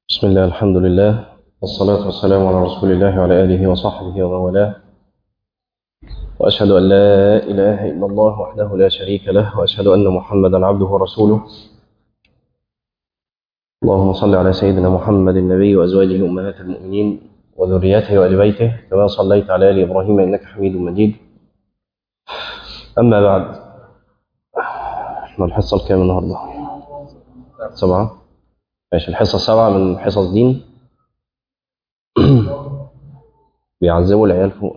بسم الله الحمد لله والصلاة والسلام على رسول الله وعلى آله وصحبه ومن والاه وأشهد أن لا إله إلا الله وحده لا شريك له وأشهد أن محمدا عبده ورسوله اللهم صل على سيدنا محمد النبي وأزواجه أمهات المؤمنين وذريته وآل بيته كما صليت على آل إبراهيم إنك حميد مجيد أما بعد احنا الحصة الكام النهاردة؟ سبعة ماشي الحصة السابعة من حصص دين بيعذبوا العيال فوق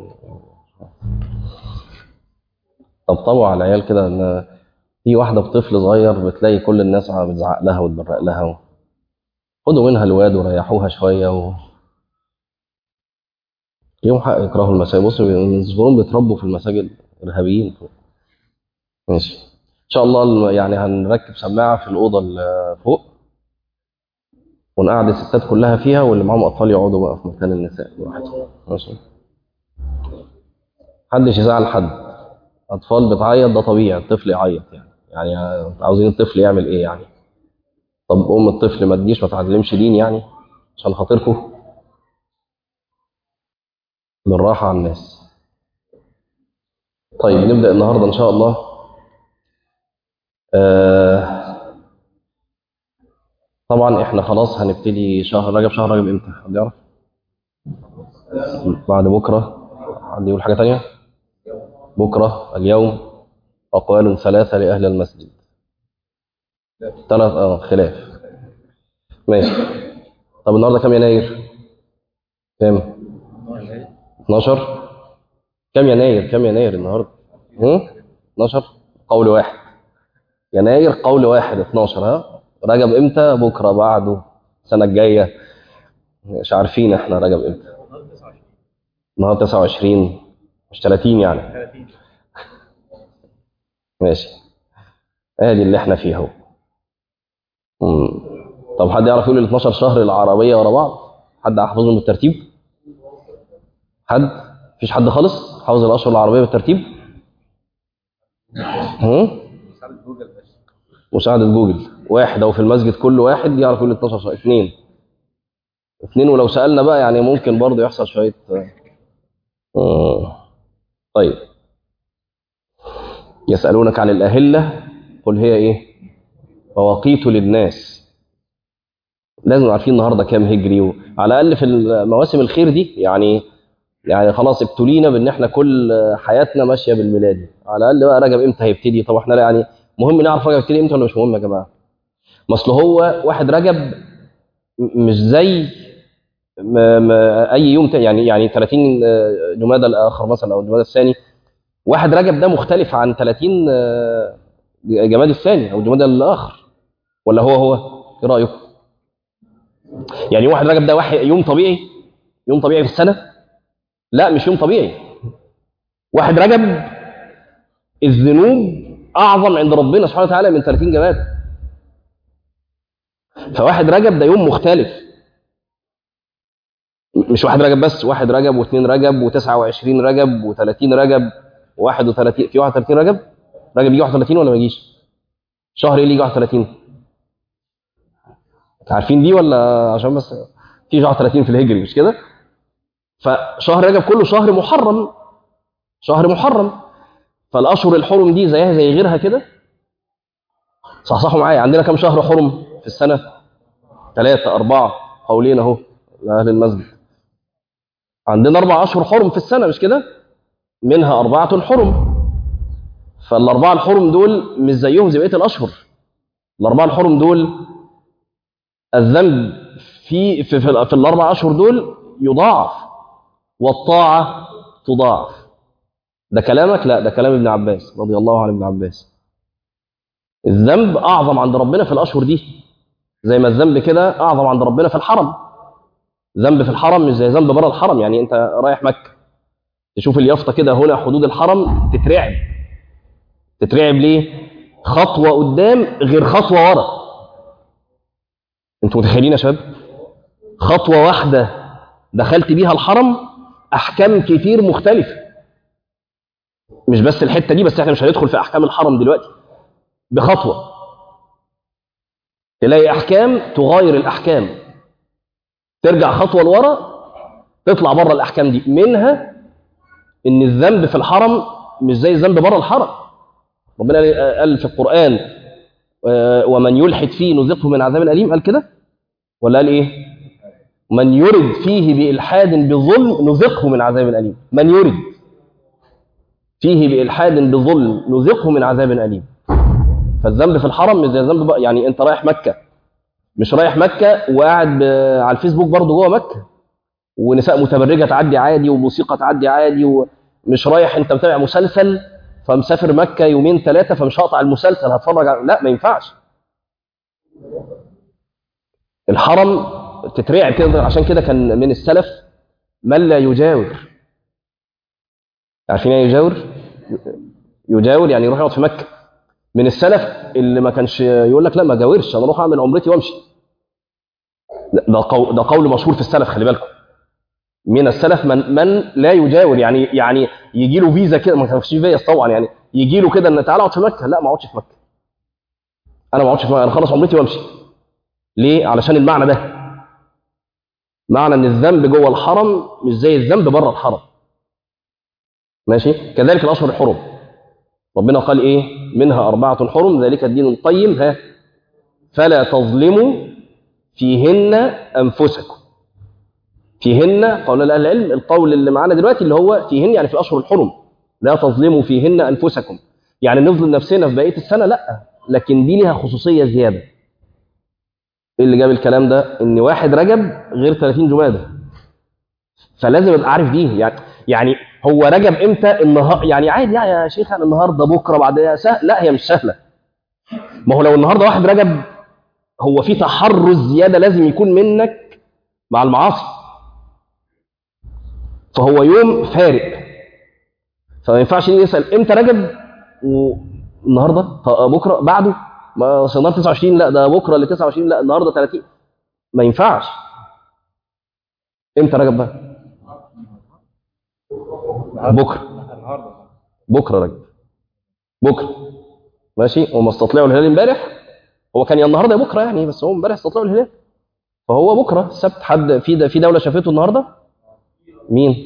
طبطبوا على العيال كده ان في واحدة بطفل صغير بتلاقي كل الناس بتزعق لها وتبرق لها خدوا منها الواد وريحوها شوية و... ليهم حق يكرهوا المساجد بصوا الزبون بيتربوا في المساجد إرهابيين فوق ماشي إن شاء الله يعني هنركب سماعة في الأوضة اللي فوق ونقعد الستات كلها فيها واللي معاهم اطفال يقعدوا بقى في مكان النساء براحتهم ماشي محدش يزعل حد اطفال بتعيط ده طبيعي الطفل يعيط يعني يعني عاوزين الطفل يعمل ايه يعني طب ام الطفل ما تجيش ما تعلمش دين يعني عشان خاطركم بالراحه على الناس طيب نبدا النهارده ان شاء الله آه طبعا احنا خلاص هنبتدي شهر رجب شهر رجب امتى حد يعرف بعد بكره حد يقول حاجه تانية بكره اليوم اقوال ثلاثه لاهل المسجد ثلاث اه خلاف ماشي طب النهارده كام يناير كام 12 كام يناير كام يناير النهارده 12 قول واحد يناير قول واحد 12 ها رجب امتى بكره بعده السنه الجايه مش عارفين احنا رجب امتى النهارده 29 مش 30 يعني ماشي ادي اللي احنا فيها اهو طب حد يعرف يقول ال 12 شهر العربيه ورا بعض حد حافظهم بالترتيب حد مفيش حد خالص حافظ الاشهر العربيه بالترتيب مساعدة جوجل واحد أو في المسجد كل واحد يعرف يقول 12 شهر اثنين اثنين ولو سألنا بقى يعني ممكن برضه يحصل شوية آه. طيب يسألونك عن الأهلة قل هي إيه مواقيت للناس لازم عارفين النهارده كام هجري وعلى الأقل في مواسم الخير دي يعني يعني خلاص ابتلينا بان احنا كل حياتنا ماشيه بالميلادي على الاقل بقى رجب امتى هيبتدي طب احنا يعني مهم نعرف رجب يبتدي امتى ولا مش مهم يا جماعه ما اصل هو واحد رجب مش زي ما ما اي يوم يعني يعني 30 جمادى الاخر مثلا او جمادى الثاني واحد رجب ده مختلف عن 30 جماد الثاني او جمادى الاخر ولا هو هو ايه رايكم يعني واحد رجب ده واحد يوم طبيعي يوم طبيعي في السنه لا مش يوم طبيعي واحد رجب الذنوب اعظم عند ربنا سبحانه وتعالى من 30 جماد فواحد رجب ده يوم مختلف مش واحد رجب بس واحد رجب واثنين رجب و29 رجب و30 رجب و31 في 31 رجب رجب يجي 31 ولا ما يجيش شهر ايه اللي يجي 31 عارفين دي ولا عشان بس في 31 في الهجري مش كده فشهر رجب كله شهر محرم شهر محرم فالاشهر الحرم دي زيها زي غيرها كده صحصحوا معايا عندنا كم شهر حرم في السنه ثلاثة أربعة قولين أهو لأهل المسجد عندنا أربع أشهر حرم في السنة مش كده منها أربعة حرم فالأربعة الحرم دول مش زيهم زي بقية الأشهر الأربعة الحرم دول الذنب في في, في, في الأربع أشهر دول يضاعف والطاعة تضاعف ده كلامك لا ده كلام ابن عباس رضي الله عن ابن عباس الذنب أعظم عند ربنا في الأشهر دي زي ما الذنب كده أعظم عند ربنا في الحرم ذنب في الحرم مش زي ذنب بره الحرم يعني أنت رايح مكة تشوف اليافطة كده هنا حدود الحرم تترعب تترعب ليه؟ خطوة قدام غير خطوة ورا انتوا متخيلين يا شباب؟ خطوة واحدة دخلت بيها الحرم أحكام كتير مختلفة مش بس الحتة دي بس احنا مش هندخل في أحكام الحرم دلوقتي بخطوة تلاقي أحكام تغاير الأحكام ترجع خطوه لورا تطلع بره الاحكام دي منها ان الذنب في الحرم مش زي الذنب بره الحرم ربنا قال في القران آه، ومن يلحد فيه نذقه من عذاب اليم قال كده ولا قال ايه من يرد فيه بالحاد بظلم نذقه من عذاب اليم من يرد فيه بالحاد بظلم نذقه من عذاب اليم فالذنب في الحرم مش زي الذنب بقى يعني انت رايح مكه مش رايح مكه وقاعد ب- على الفيسبوك برضه جوه مكه ونساء متبرجه تعدي عادي وموسيقى تعدي عادي ومش رايح انت متابع مسلسل فمسافر مكه يومين ثلاثه فمش هقطع المسلسل هتفرج على... لا ما ينفعش الحرم تترعب كده عشان كده كان من السلف من لا يجاور عارفين ايه يجاور يجاور يعني يروح يقعد في مكه من السلف اللي ما كانش يقول لك لا ما جاورش انا اروح اعمل عمرتي وامشي لا، ده قول ده قول مشهور في السلف خلي بالكم من السلف من من لا يجاور يعني يعني يجي له فيزا كده ما كانش فيه فيز طبعا يعني يجي له كده ان تعالى اقعد في مكه لا ما اقعدش في مكه انا ما اقعدش في مكه انا خلص عمرتي وامشي ليه علشان المعنى ده معنى ان الذنب جوه الحرم مش زي الذنب بره الحرم ماشي كذلك الاشهر الحرم ربنا قال ايه منها اربعه حرم ذلك الدين القيم ها فلا تظلموا فيهن انفسكم فيهن قول اهل العلم القول اللي معانا دلوقتي اللي هو فيهن يعني في الاشهر الحرم لا تظلموا فيهن انفسكم يعني نظلم نفسنا في بقيه السنه لا لكن دي لها خصوصيه زياده ايه اللي جاب الكلام ده ان واحد رجب غير 30 جماده فلازم ابقى عارف دي يعني يعني هو رجب امتى النهار يعني عادي يعني يا شيخ انا النهارده بكره بعد سهل لا هي مش سهله ما هو لو النهارده واحد رجب هو في تحرز زياده لازم يكون منك مع المعاصي فهو يوم فارق فما ينفعش نيجي نسال امتى رجب والنهارده طب بكره بعده ما أصل النهارده 29 لا ده بكره اللي 29 لا النهارده 30 ما ينفعش امتى رجب بقى بكره بكره رجب بكره ماشي وما استطلعوا الهلال امبارح هو كان يا النهارده يا بكره يعني بس هو امبارح استطلعوا الهلال فهو بكره السبت حد في ده في دوله شافته النهارده مين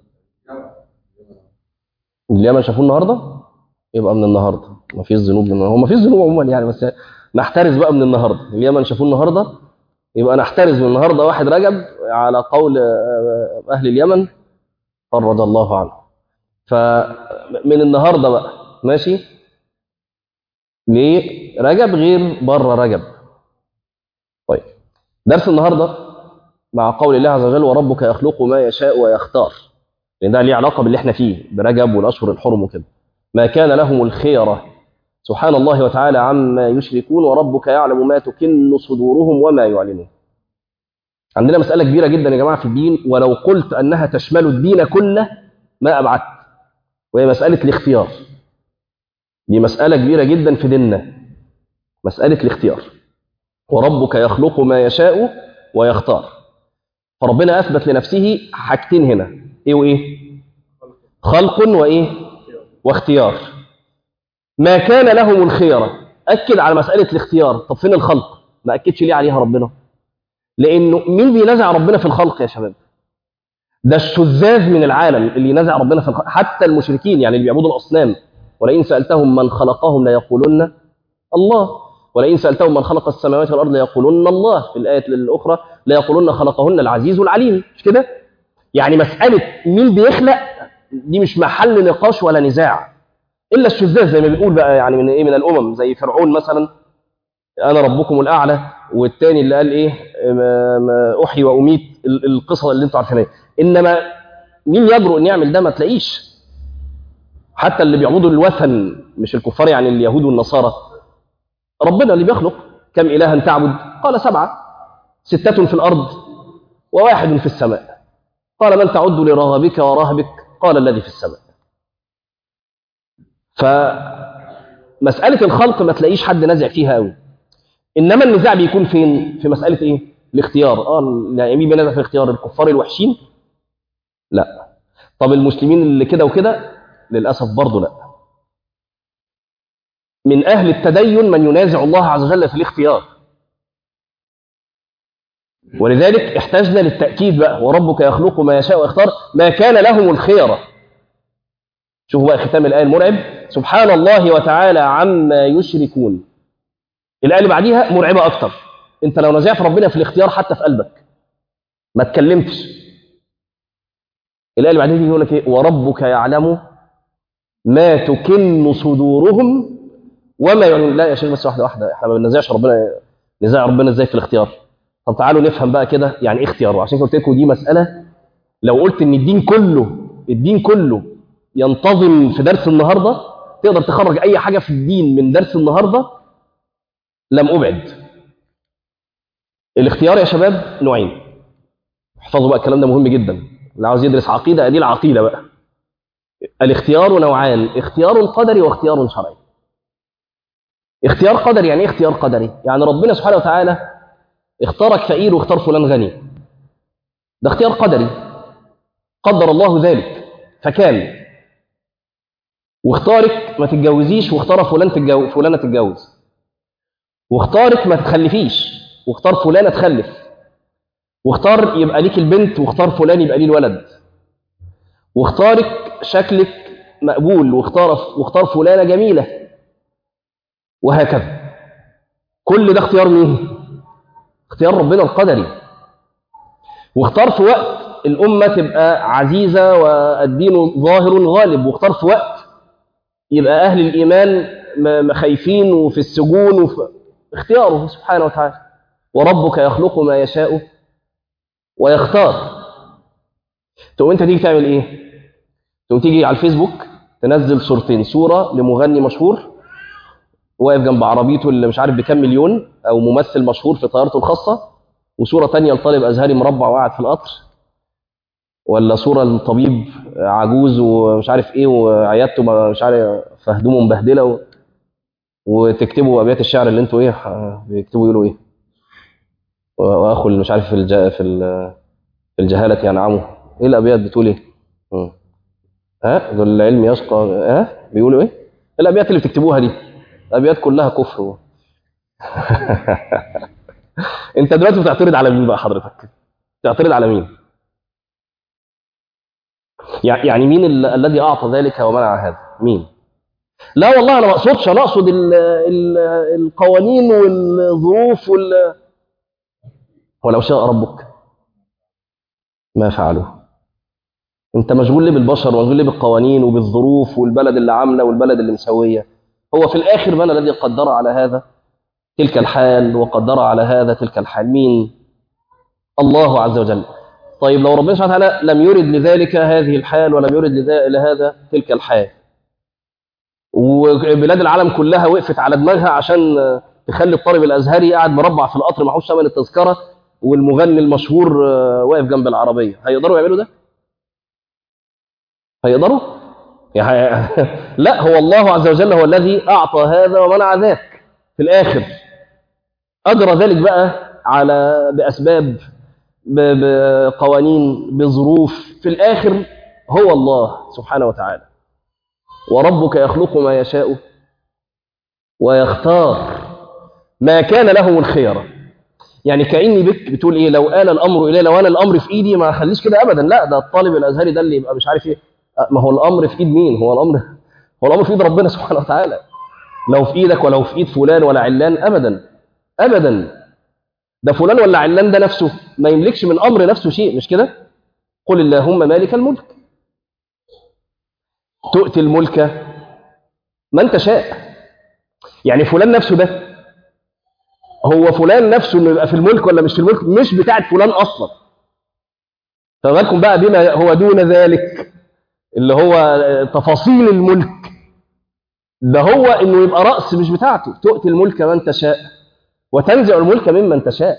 اليمن شافوه النهارده يبقى من النهارده ما فيش ذنوب من هو ما فيش ذنوب عموما يعني بس نحترز بقى من النهارده اليمن شافوه النهارده يبقى نحترز من النهارده واحد رجب على قول آه، اهل اليمن فرج الله عنه فمن النهارده بقى ماشي ليه رجب غير بره رجب طيب درس النهارده مع قول الله عز وجل وربك يخلق ما يشاء ويختار لان ده ليه علاقه باللي احنا فيه برجب والاشهر الحرم وكده ما كان لهم الخيره سبحان الله وتعالى عما يشركون وربك يعلم ما تكن صدورهم وما يعلنون عندنا مسألة كبيرة جدا يا جماعة في الدين ولو قلت أنها تشمل الدين كله ما أبعدت وهي مسألة الاختيار دي مسألة كبيرة جدا في ديننا مسألة الاختيار وربك يخلق ما يشاء ويختار فربنا أثبت لنفسه حاجتين هنا إيه وإيه خلق وإيه واختيار ما كان لهم الخيرة أكد على مسألة الاختيار طب فين الخلق ما أكدش ليه عليها ربنا لأنه مين بينازع ربنا في الخلق يا شباب ده الشذاذ من العالم اللي ينازع ربنا في الخلق حتى المشركين يعني اللي بيعبدوا الأصنام ولئن سألتهم من خلقهم ليقولن الله ولئن سألتهم من خلق السماوات والأرض ليقولن الله في الآية الأخرى ليقولن خلقهن العزيز العليم مش كده يعني مسألة مين بيخلق دي مش محل نقاش ولا نزاع الا الشذاذ زي ما بنقول بقى يعني من ايه من الامم زي فرعون مثلا انا ربكم الاعلى والتاني اللي قال ايه ما- ما احيي واميت ال- القصه اللي انتوا عارفينها انما مين يجرؤ ان يعمل ده ما تلاقيش حتى اللي بيعبدوا الوثن مش الكفار يعني اليهود والنصارى ربنا اللي بيخلق كم الها تعبد قال سبعه سته في الارض وواحد في السماء قال من تعد لرغبك ورهبك قال الذي في السماء فمسألة الخلق ما تلاقيش حد نازع فيها قوي إنما النزاع بيكون فين؟ في مسألة إيه؟ الاختيار اه يعني مين بينازع في الاختيار الكفار الوحشين؟ لا طب المسلمين اللي كده وكده؟ للأسف برضه لا من أهل التدين من ينازع الله عز وجل في الاختيار ولذلك احتاجنا للتأكيد بقى وربك يخلق ما يشاء ويختار ما كان لهم الخيرة شوفوا بقى ختام الآية المرعب سبحان الله وتعالى عما يشركون الآية اللي بعديها مرعبة أكتر أنت لو نزعت ربنا في الاختيار حتى في قلبك ما اتكلمتش الآية اللي بعديها يقول لك إيه وربك يعلم ما تكن صدورهم وما يعلن لا يا شيخ بس واحدة واحدة احنا ما بننزعش ربنا نزاع ربنا ازاي في الاختيار طب تعالوا نفهم بقى كده يعني ايه اختياره عشان كده قلت لكم دي مسألة لو قلت ان الدين كله الدين كله ينتظم في درس النهارده تقدر تخرج اي حاجة في الدين من درس النهارده لم ابعد الاختيار يا شباب نوعين احفظوا بقى الكلام ده مهم جدا اللي عاوز يدرس عقيدة ادي العقيدة بقى الاختيار نوعان اختيار قدري واختيار شرعي اختيار قدري يعني ايه اختيار قدري يعني ربنا سبحانه وتعالى اختارك فقير واختار فلان غني ده اختيار قدري قدر الله ذلك فكان واختارك ما تتجوزيش واختار فلان تتجوز فلانه تتجوز واختارك ما تخلفيش واختار فلانه تخلف واختار يبقى ليك البنت واختار فلان يبقى ليه الولد واختارك شكلك مقبول واختار واختار فلانه جميله وهكذا كل ده اختيار مين اختيار ربنا القدري واختار في وقت الأمة تبقى عزيزة والدين ظاهر غالب واختار في وقت يبقى أهل الإيمان خايفين وفي السجون وفي اختياره سبحانه وتعالى وربك يخلق ما يشاء ويختار تقوم انت تيجي تعمل ايه تقوم تيجي على الفيسبوك تنزل صورتين صورة لمغني مشهور واقف جنب عربيته اللي مش عارف بكام مليون او ممثل مشهور في طيارته الخاصه وصوره تانية لطالب ازهري مربع وقاعد في القطر ولا صوره لطبيب عجوز ومش عارف ايه وعيادته مش عارف في هدومه مبهدله و... وتكتبوا ابيات الشعر اللي انتوا ايه بيكتبوا يقولوا ايه واخو اللي مش عارف في الج... في ال... في الجهاله ينعمه ايه الابيات بتقول ايه؟ ها ذو العلم يشقى ها بيقولوا ايه؟ الابيات اللي بتكتبوها دي الابيات كلها كفر انت دلوقتي بتعترض على مين بقى حضرتك تعترض على مين يعني مين ال... الذي اعطى ذلك ومنع هذا مين لا والله انا ما اقصدش انا اقصد ال... ال... القوانين والظروف وال ولو شاء ربك ما فعلوه انت مشغول ليه بالبشر ومشغول ليه بالقوانين وبالظروف والبلد اللي عامله والبلد اللي مسويه هو في الآخر من الذي قدر على هذا تلك الحال وقدر على هذا تلك الحال مين الله عز وجل طيب لو ربنا سبحانه وتعالى لم يرد لذلك هذه الحال ولم يرد لهذا تلك الحال وبلاد العالم كلها وقفت على دماغها عشان تخلي الطالب الازهري قاعد مربع في القطر معهوش ثمن التذكره والمغني المشهور واقف جنب العربيه هيقدروا يعملوا ده هيقدروا يعني لا هو الله عز وجل هو الذي أعطى هذا ومنع ذاك في الآخر أجرى ذلك بقى على بأسباب بقوانين بظروف في الآخر هو الله سبحانه وتعالى وربك يخلق ما يشاء ويختار ما كان له الخيرة يعني كأني بك بتقول إيه لو آل الأمر إليه لو أنا الأمر في إيدي ما أخليش كده أبدا لا ده الطالب الأزهري ده اللي يبقى مش عارف إيه ما هو الامر في ايد مين هو الامر هو الامر في ايد ربنا سبحانه وتعالى لو في ايدك ولو في ايد فلان ولا علان ابدا ابدا ده فلان ولا علان ده نفسه ما يملكش من امر نفسه شيء مش كده قل اللهم مالك الملك تؤتي الملك من تشاء يعني فلان نفسه ده هو فلان نفسه انه يبقى في الملك ولا مش في الملك مش بتاعت فلان اصلا فبالكم بقى بما هو دون ذلك اللي هو تفاصيل الملك ده هو انه يبقى راس مش بتاعته تؤتي الملك من تشاء وتنزع الملك ممن تشاء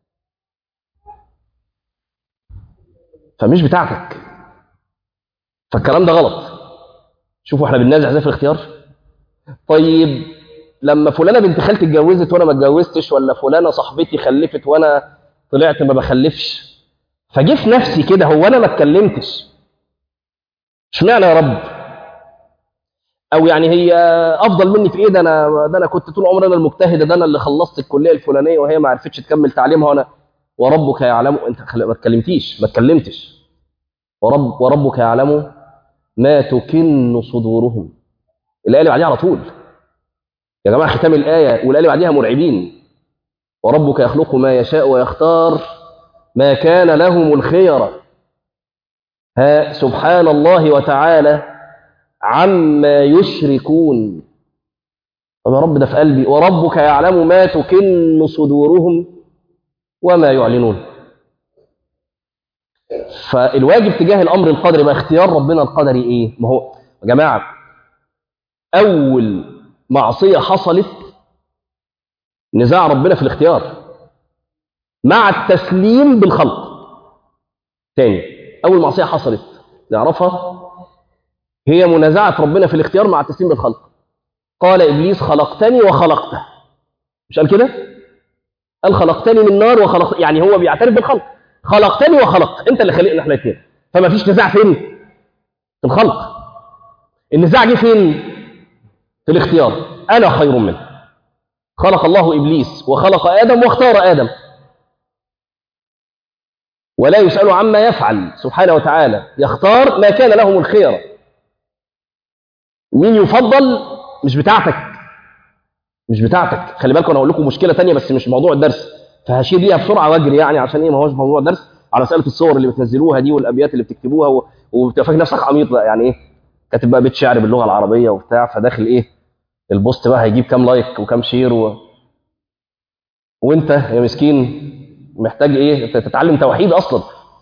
فمش بتاعتك فالكلام ده غلط شوفوا احنا بننازع ازاي في الاختيار طيب لما فلانه بنت خالتي اتجوزت وانا ما اتجوزتش ولا فلانه صاحبتي خلفت وانا طلعت ما بخلفش فجه في نفسي كده هو انا ما اتكلمتش اشمعنى يا رب او يعني هي افضل مني في ايه ده انا ده انا كنت طول عمري انا المجتهد ده انا اللي خلصت الكليه الفلانيه وهي ما عرفتش تكمل تعليمها وانا وربك يعلم انت خل... ما اتكلمتيش ما اتكلمتش ورب وربك يعلم ما تكن صدورهم الايه اللي بعديها على طول يا جماعه ختام الايه والايه اللي بعديها مرعبين وربك يخلق ما يشاء ويختار ما كان لهم الخيره ها سبحان الله وتعالى عما يشركون طب يا رب ده في قلبي وربك يعلم ما تكن صدورهم وما يعلنون فالواجب تجاه الامر القدري بقى اختيار ربنا القدري ايه ما هو يا جماعه اول معصيه حصلت نزاع ربنا في الاختيار مع التسليم بالخلق تاني اول معصيه حصلت نعرفها هي منازعه ربنا في الاختيار مع التسليم بالخلق قال ابليس خلقتني وخلقته مش قال كده قال خلقتني من نار وخلق يعني هو بيعترف بالخلق خلقتني وخلقت انت اللي خلقنا احنا الاثنين فما فيش نزاع فين في الخلق النزاع جه فين في الاختيار انا خير منه خلق الله ابليس وخلق ادم واختار ادم ولا يسأل عما يفعل سبحانه وتعالى يختار ما كان لهم الخير مين يفضل مش بتاعتك مش بتاعتك خلي بالكم انا هقول لكم مشكله تانية بس مش موضوع الدرس فهشير ليها بسرعه واجري يعني عشان ايه ما هوش موضوع درس على مساله الصور اللي بتنزلوها دي والابيات اللي بتكتبوها و... وبتبقى فاكر نفسك عميق بقى يعني ايه كاتب بقى بيت شعر باللغه العربيه وبتاع فداخل ايه البوست بقى هيجيب كام لايك وكام شير و... وانت يا مسكين محتاج ايه تتعلم توحيد اصلا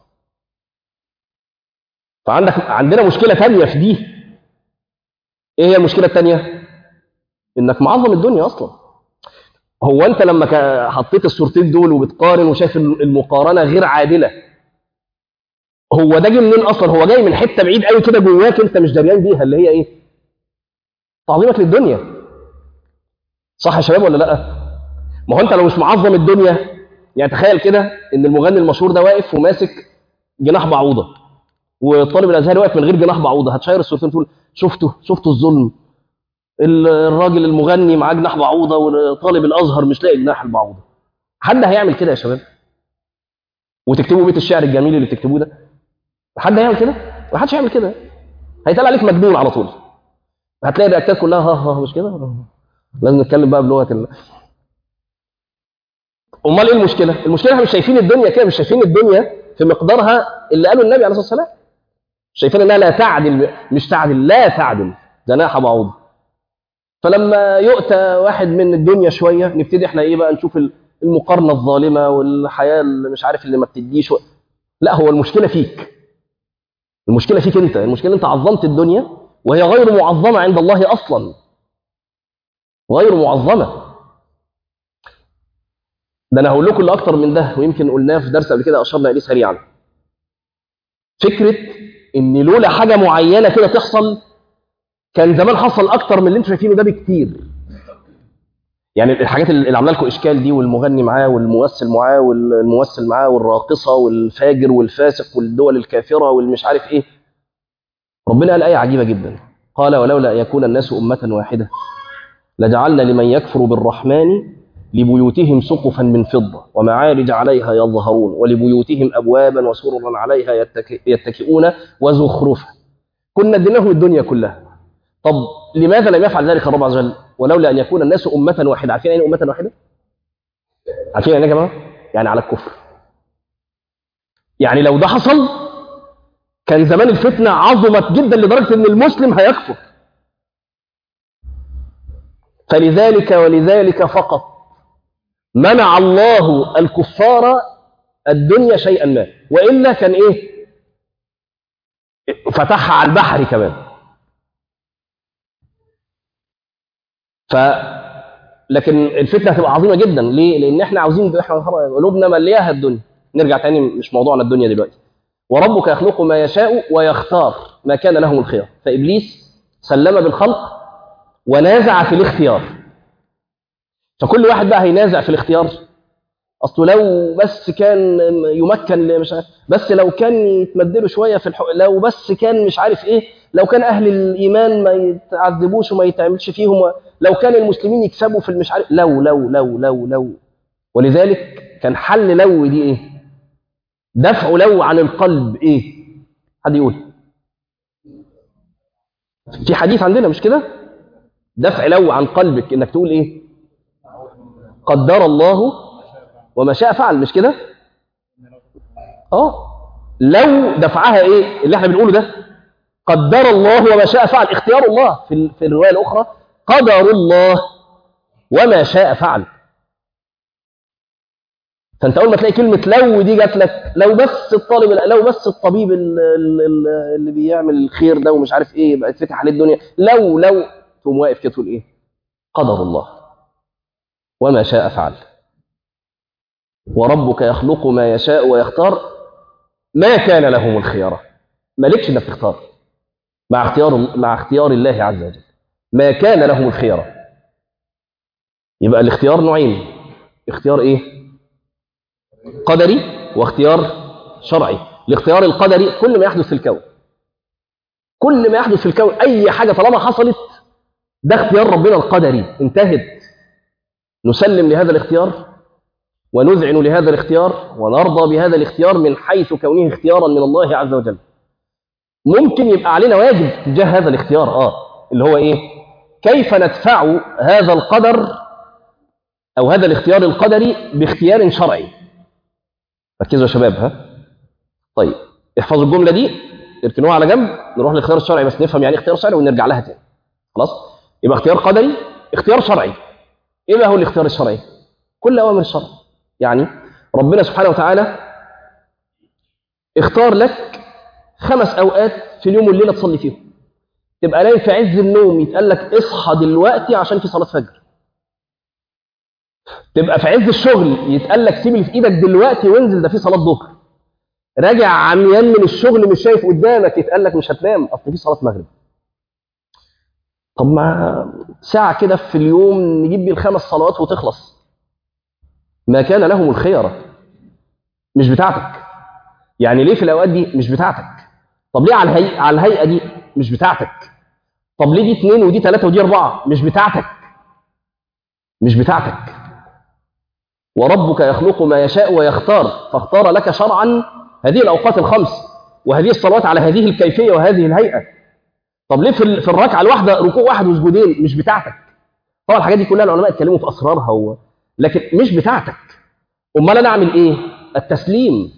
فعندك عندنا مشكله تانية في دي ايه هي المشكله التانية انك معظم الدنيا اصلا هو انت لما حطيت الصورتين دول وبتقارن وشايف المقارنه غير عادله هو ده جه منين اصلا هو جاي من حته بعيد قوي كده جواك انت مش دريان بيها اللي هي ايه تعظيمك للدنيا صح يا شباب ولا لا ما هو انت لو مش معظم الدنيا يعني تخيل كده ان المغني المشهور ده واقف وماسك جناح بعوضه وطالب الازهري واقف من غير جناح بعوضه هتشير الصورتين تقول شفتوا شفتوا الظلم الراجل المغني معاه جناح بعوضه وطالب الازهر مش لاقي جناح البعوضه حد هيعمل كده يا شباب وتكتبوا بيت الشعر الجميل اللي بتكتبوه ده حد هيعمل كده ما حدش هيعمل كده هيتقال عليك مجنون على طول هتلاقي الرياكتات كلها ها ها مش كده لازم نتكلم بقى بلغه ال... امال ايه المشكله المشكله احنا مش شايفين الدنيا كده مش شايفين الدنيا في مقدارها اللي قاله النبي عليه الصلاه والسلام شايفين انها لا تعدل مش تعدل لا تعدل جناح بعوض فلما يؤتى واحد من الدنيا شويه نبتدي احنا ايه بقى نشوف المقارنه الظالمه والحياه اللي مش عارف اللي ما بتديش و... لا هو المشكله فيك المشكله فيك انت المشكله انت عظمت الدنيا وهي غير معظمه عند الله اصلا غير معظمه ده انا هقول لكم اللي اكتر من ده ويمكن قلناه في درس قبل كده اشرنا اليه سريعا فكره ان لولا حاجه معينه كده تحصل كان زمان حصل اكتر من اللي انتم شايفينه ده بكتير يعني الحاجات اللي عامله لكم اشكال دي والمغني معاه والممثل معاه والممثل معاه والراقصه والفاجر والفاسق والدول الكافره والمش عارف ايه ربنا قال ايه عجيبه جدا قال ولولا ان يكون الناس امه واحده لجعلنا لمن يكفر بالرحمن لبيوتهم سقفا من فضة ومعارج عليها يظهرون ولبيوتهم أبوابا وسررا عليها يتك... يتكئون وزخرفا كنا اديناهم الدنيا كلها طب لماذا لم يفعل ذلك الرب عز وجل ولولا أن يكون الناس أمة واحدة عارفين يعني أمة واحدة عارفين يعني يا جماعة يعني على الكفر يعني لو ده حصل كان زمان الفتنة عظمت جدا لدرجة أن المسلم هيكفر فلذلك ولذلك فقط منع الله الكفار الدنيا شيئا ما والا كان ايه فتحها على البحر كمان ف لكن الفتنه هتبقى عظيمه جدا ليه لان احنا عاوزين احنا قلوبنا ملياها الدنيا نرجع تاني مش موضوعنا الدنيا دلوقتي وربك يخلق ما يشاء ويختار ما كان لهم الخيار فابليس سلم بالخلق ونازع في الاختيار فكل واحد بقى هينازع في الاختيار اصله لو بس كان يمكن مش عارف بس لو كان يتمدلوا شويه في الحق لو بس كان مش عارف ايه لو كان اهل الايمان ما يتعذبوش وما يتعملش فيهم لو كان المسلمين يكسبوا في المش عارف لو لو لو لو لو ولذلك كان حل لو دي ايه دفع لو عن القلب ايه حد يقول في حديث عندنا مش كده دفع لو عن قلبك انك تقول ايه قدر الله وما شاء فعل مش كده اه لو دفعها ايه اللي احنا بنقوله ده قدر الله وما شاء فعل اختيار الله في ال- في الروايه الاخرى قدر الله وما شاء فعل فانت اول ما تلاقي كلمه لو دي جات لك لو بس الطالب لو بس الطبيب ال- ال- ال- اللي بيعمل الخير ده ومش عارف ايه بقى يتفتح عليه الدنيا لو لو تقوم واقف كده تقول ايه قدر الله وما شاء فعل وربك يخلق ما يشاء ويختار ما كان لهم الخيارة مالكش انك تختار مع اختيار مع اختيار الله عز وجل ما كان لهم الخيارة يبقى الاختيار نوعين اختيار ايه قدري واختيار شرعي الاختيار القدري كل ما يحدث في الكون كل ما يحدث في الكون اي حاجة طالما حصلت ده اختيار ربنا القدري انتهت نسلم لهذا الاختيار ونذعن لهذا الاختيار ونرضى بهذا الاختيار من حيث كونه اختيارا من الله عز وجل ممكن يبقى علينا واجب تجاه هذا الاختيار اه اللي هو ايه كيف ندفع هذا القدر او هذا الاختيار القدري باختيار شرعي ركزوا يا شباب ها طيب احفظوا الجمله دي اركنوها على جنب نروح للاختيار الشرعي بس نفهم يعني إيه اختيار شرعي ونرجع لها تاني خلاص يبقى اختيار قدري اختيار شرعي ايه بقى هو الاختيار الشرعي كل اوامر الشرع يعني ربنا سبحانه وتعالى اختار لك خمس اوقات في اليوم والليله تصلي فيهم تبقى نايم في عز النوم يتقال لك اصحى دلوقتي عشان في صلاه فجر تبقى في عز الشغل يتقال لك سيب اللي في ايدك دلوقتي وانزل ده في صلاه ظهر راجع عميان من الشغل مش شايف قدامك يتقال لك مش هتنام اصل في صلاه مغرب طب ما ساعه كده في اليوم نجيب بيه الخمس صلوات وتخلص ما كان لهم الخيره مش بتاعتك يعني ليه في الاوقات دي مش بتاعتك طب ليه على الهيئه على الهيئه دي مش بتاعتك طب ليه دي اثنين ودي ثلاثه ودي اربعه مش بتاعتك مش بتاعتك وربك يخلق ما يشاء ويختار فاختار لك شرعا هذه الاوقات الخمس وهذه الصلوات على هذه الكيفيه وهذه الهيئه طب ليه في ال- في الركعه الواحده ركوع واحد وسجودين مش بتاعتك طبعا الحاجات دي كلها العلماء اتكلموا في اسرارها و... لكن مش بتاعتك امال انا اعمل ايه التسليم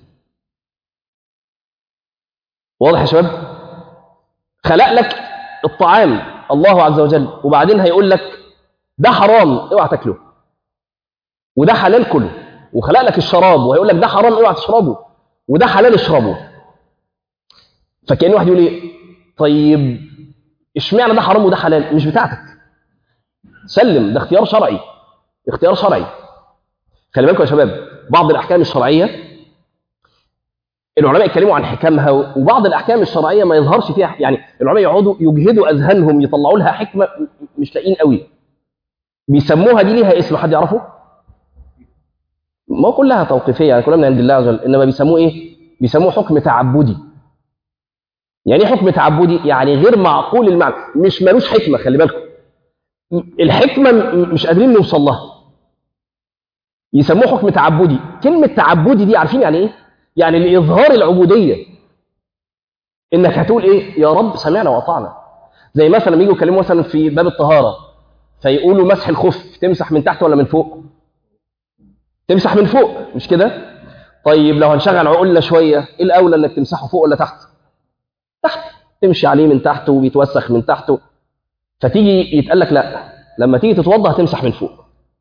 واضح يا شباب خلق لك الطعام الله عز وجل وبعدين هيقول لك ده حرام اوعى تاكله وده حلال كله وخلق لك الشراب وهيقول لك ده حرام اوعى تشربه وده حلال اشربه فكأن واحد يقول ايه طيب اشمعنى ده حرام وده حلال مش بتاعتك سلم ده اختيار شرعي اختيار شرعي خلي بالكم يا شباب بعض الاحكام الشرعيه العلماء يتكلموا عن حكمها وبعض الاحكام الشرعيه ما يظهرش فيها يعني العلماء يقعدوا يجهدوا اذهانهم يطلعوا لها حكمه مش لاقيين قوي بيسموها دي ليها اسم حد يعرفه ما هو كلها توقيفيه يعني كلها من عند الله عز وجل انما بيسموه ايه بيسموه حكم تعبدي يعني ايه حكم تعبدي يعني غير معقول المعنى مش ملوش حكمه خلي بالكم الحكمه م- مش قادرين نوصل لها يسموه حكم تعبدي كلمه تعبدي دي عارفين يعني ايه يعني لاظهار العبوديه انك هتقول ايه يا رب سمعنا واطعنا زي مثلا لما يجوا يكلموا مثلا في باب الطهاره فيقولوا مسح الخف تمسح من تحت ولا من فوق تمسح من فوق مش كده طيب لو هنشغل عقولنا شويه ايه الاولى انك تمسحه فوق ولا تحت تحت تمشي عليه من تحت وبيتوسخ من تحته فتيجي يتقال لك لا لما تيجي تتوضا هتمسح من فوق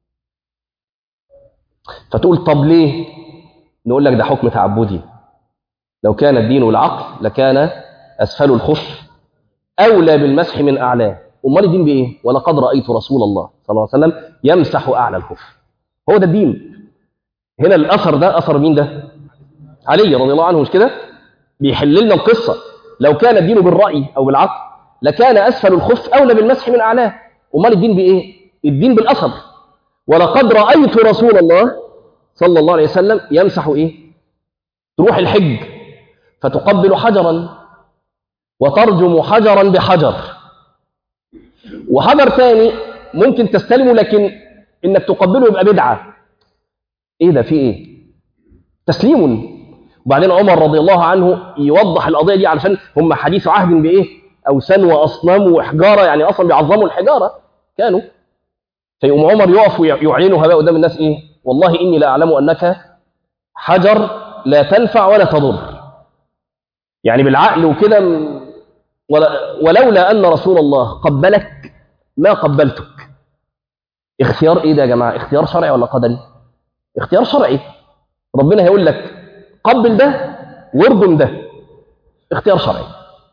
فتقول طب ليه نقول لك ده حكم تعبدي لو كان الدين العقل لكان اسفل الخف اولى بالمسح من اعلاه امال الدين بايه ولقد رايت رسول الله صلى الله عليه وسلم يمسح اعلى الخف هو ده الدين هنا الاثر ده اثر مين ده علي رضي الله عنه مش كده بيحل لنا القصه لو كان الدين بالراي او بالعقل لكان اسفل الخف اولى بالمسح من اعلاه امال الدين بايه الدين بالاثر ولقد رايت رسول الله صلى الله عليه وسلم يمسح ايه تروح الحج فتقبل حجرا وترجم حجرا بحجر وحجر ثاني ممكن تستلمه لكن انك تقبله يبقى بدعه ايه ده في ايه تسليم وبعدين عمر رضي الله عنه يوضح القضيه دي علشان هم حديث عهد بايه اوثان واصنام وحجاره يعني اصلا بيعظموا الحجاره كانوا فيقوم عمر يقف ويعلنها بقى قدام الناس ايه والله اني لا اعلم انك حجر لا تنفع ولا تضر يعني بالعقل وكده ولولا ان رسول الله قبلك ما قبلتك اختيار ايه ده يا جماعه اختيار شرعي ولا قدري اختيار شرعي ربنا هيقول لك قبل ده وارجم ده اختيار شرعي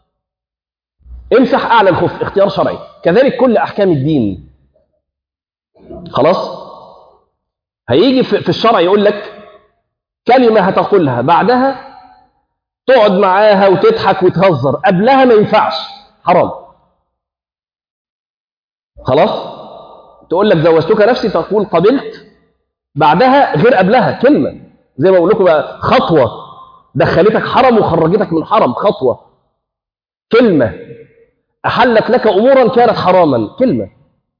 امسح اعلى الخف اختيار شرعي كذلك كل احكام الدين خلاص هيجي في الشرع يقول لك كلمه هتقولها بعدها تقعد معاها وتضحك وتهزر قبلها ما ينفعش حرام خلاص تقول لك زوجتك نفسي تقول قبلت بعدها غير قبلها كلمه زي ما بقول لكم بقى خطوه دخلتك حرم وخرجتك من حرم خطوه كلمه احلت لك امورا كانت حراما كلمه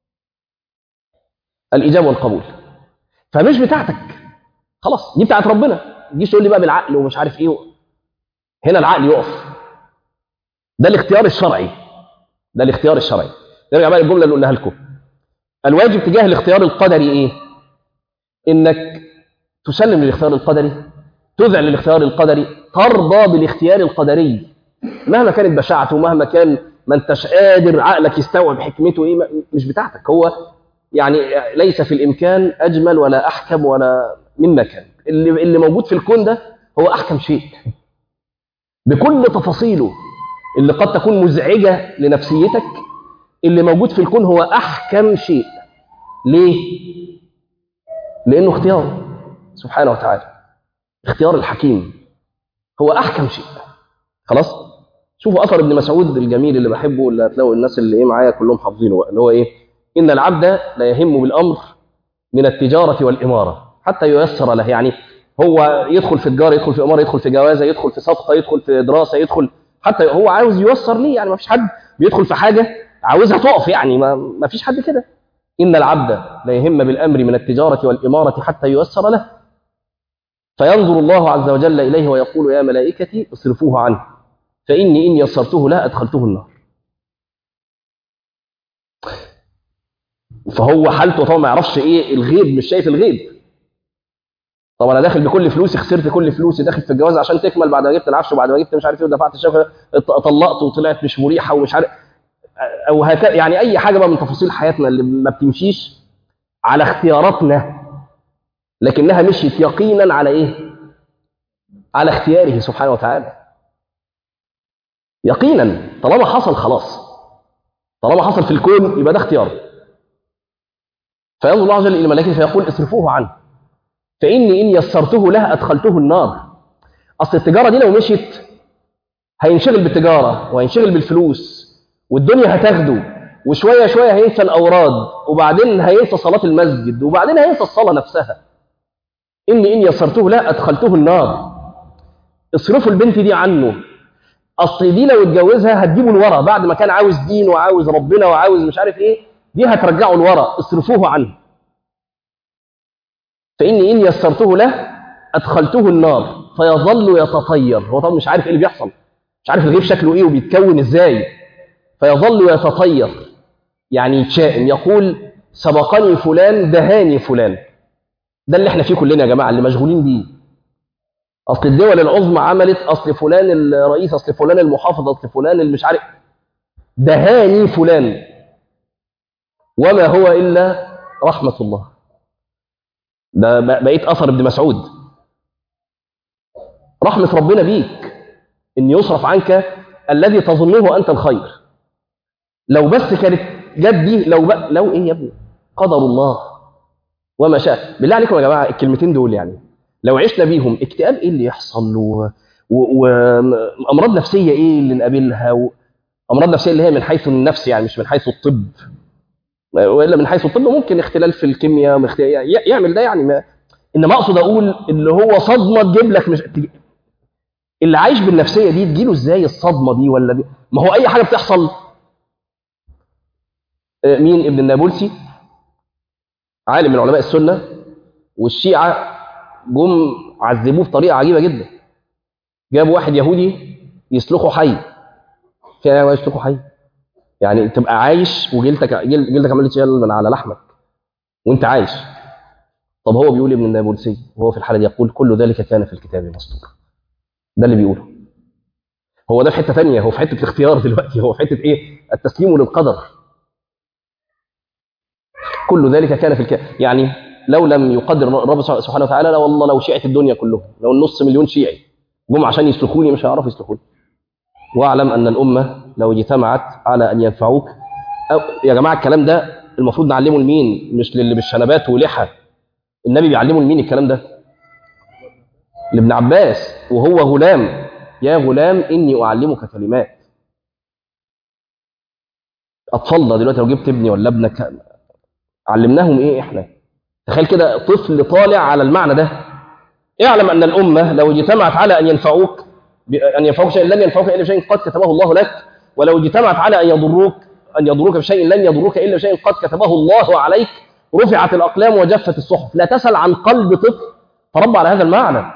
الاجابه والقبول فمش بتاعتك خلاص دي بتاعت ربنا ما تجيش تقول لي بقى بالعقل ومش عارف ايه هنا العقل يقف ده الاختيار الشرعي ده الاختيار الشرعي نرجع بقى للجمله اللي قلناها لكم الواجب تجاه الاختيار القدري ايه انك تسلم للاختيار القدري تذعن للاختيار القدري ترضى بالاختيار القدري مهما كانت بشاعته مهما كان ما انتش قادر عقلك يستوعب حكمته ايه مش بتاعتك هو يعني ليس في الامكان اجمل ولا احكم ولا مما كان اللي اللي موجود في الكون ده هو احكم شيء بكل تفاصيله اللي قد تكون مزعجه لنفسيتك اللي موجود في الكون هو احكم شيء ليه لانه اختيار سبحانه وتعالى اختيار الحكيم هو احكم شيء خلاص شوفوا اثر ابن مسعود الجميل اللي بحبه اللي هتلاقوا الناس اللي ايه معايا كلهم حافظينه بقى اللي هو ايه ان العبد لا يهم بالامر من التجاره والاماره حتى ييسر له يعني هو يدخل في تجاره يدخل في اماره يدخل في جوازه يدخل في صفقه يدخل في دراسه يدخل حتى هو عاوز ييسر ليه يعني ما فيش حد بيدخل في حاجه عاوزها تقف يعني ما, ما فيش حد كده ان العبد لا يهم بالامر من التجاره والاماره حتى ييسر له فينظر الله عز وجل اليه ويقول يا ملائكتي اصرفوه عنه فاني ان يسرته له ادخلته النار فهو حالته طبعا ما يعرفش ايه الغيب مش شايف الغيب طب انا داخل بكل فلوسي خسرت كل فلوسي داخل في الجواز عشان تكمل بعد ما جبت العفش وبعد ما جبت مش عارف ايه ودفعت الشبكه طلقت وطلعت مش مريحه ومش عارف او هكذا يعني اي حاجه بقى من تفاصيل حياتنا اللي ما بتمشيش على اختياراتنا لكنها مشيت يقينا على ايه على اختياره سبحانه وتعالى يقينا طالما حصل خلاص طالما حصل في الكون يبقى ده اختيار فينظر الله عز وجل الى الملائكه فيقول اصرفوه عنه فاني ان يسرته له ادخلته النار اصل التجاره دي لو مشيت هينشغل بالتجاره وهينشغل بالفلوس والدنيا هتاخده وشويه شويه هينسى الاوراد وبعدين هينسى صلاه المسجد وبعدين هينسى الصلاه نفسها اني ان يسرته له ادخلته النار اصرفوا البنت دي عنه اصل دي لو اتجوزها هتجيبه لورا بعد ما كان عاوز دين وعاوز ربنا وعاوز مش عارف ايه دي هترجعه لورا اصرفوه عنه فاني ان يسرته له ادخلته النار فيظل يتطير هو طبعا مش عارف ايه اللي بيحصل مش عارف الغيب شكله ايه وبيتكون ازاي فيظل يتطير يعني يتشائم يقول سبقني فلان دهاني فلان ده اللي احنا فيه كلنا يا جماعه اللي مشغولين بيه اصل الدول العظمى عملت اصل فلان الرئيس اصل فلان المحافظ اصل فلان اللي مش عارف دهاني فلان وما هو الا رحمه الله ده بقيت اثر ابن مسعود رحمه ربنا بيك ان يصرف عنك الذي تظنه انت الخير لو بس كانت جت دي لو بقى لو ايه يا ابني قدر الله وما شاء بالله عليكم يا جماعه الكلمتين دول يعني لو عشنا بيهم اكتئاب ايه اللي يحصل وامراض نفسيه ايه اللي نقابلها امراض نفسيه اللي هي من حيث النفس يعني مش من حيث الطب والا من حيث الطب ممكن اختلال في الكيمياء يعمل ده يعني ما انما اقصد اقول اللي هو صدمه تجيب لك مش اللي عايش بالنفسيه دي تجيله ازاي الصدمه دي ولا دي ما هو اي حاجه بتحصل مين ابن النابلسي عالم من علماء السنه والشيعه جم عذبوه بطريقه عجيبه جدا جابوا واحد يهودي يسلخه حي في ايه يسلخه حي يعني تبقى عايش وجلدك جلد- جلدك عمال يتشال من على لحمك وانت عايش طب هو بيقول ابن النابلسي وهو في الحاله دي يقول كل ذلك كان في الكتاب مسطور ده اللي بيقوله هو ده في حته ثانيه هو في حته الاختيار دلوقتي هو في حته ايه التسليم للقدر كل ذلك كان في الكتاب يعني لو لم يقدر الرب سبحانه وتعالى لا والله لو شيعت الدنيا كلهم لو النص مليون شيعي جم عشان يسلخوني مش هيعرفوا يسلخوني واعلم ان الامه لو اجتمعت على ان ينفعوك أو يا جماعه الكلام ده المفروض نعلمه لمين مش للي بالشنبات ولحى النبي بيعلمه لمين الكلام ده لابن عباس وهو غلام يا غلام اني اعلمك كلمات اطفالنا دلوقتي لو جبت ابني ولا ابنك علمناهم ايه احنا تخيل كده طفل طالع على المعنى ده اعلم ان الامه لو اجتمعت على ان ينفعوك ان ينفعوك شيء لن ينفعوك الا بشيء قد كتبه الله لك ولو اجتمعت على ان يضروك ان يضروك بشيء لن يضروك الا بشيء قد كتبه الله عليك رفعت الاقلام وجفت الصحف لا تسل عن قلب طفل تربى على هذا المعنى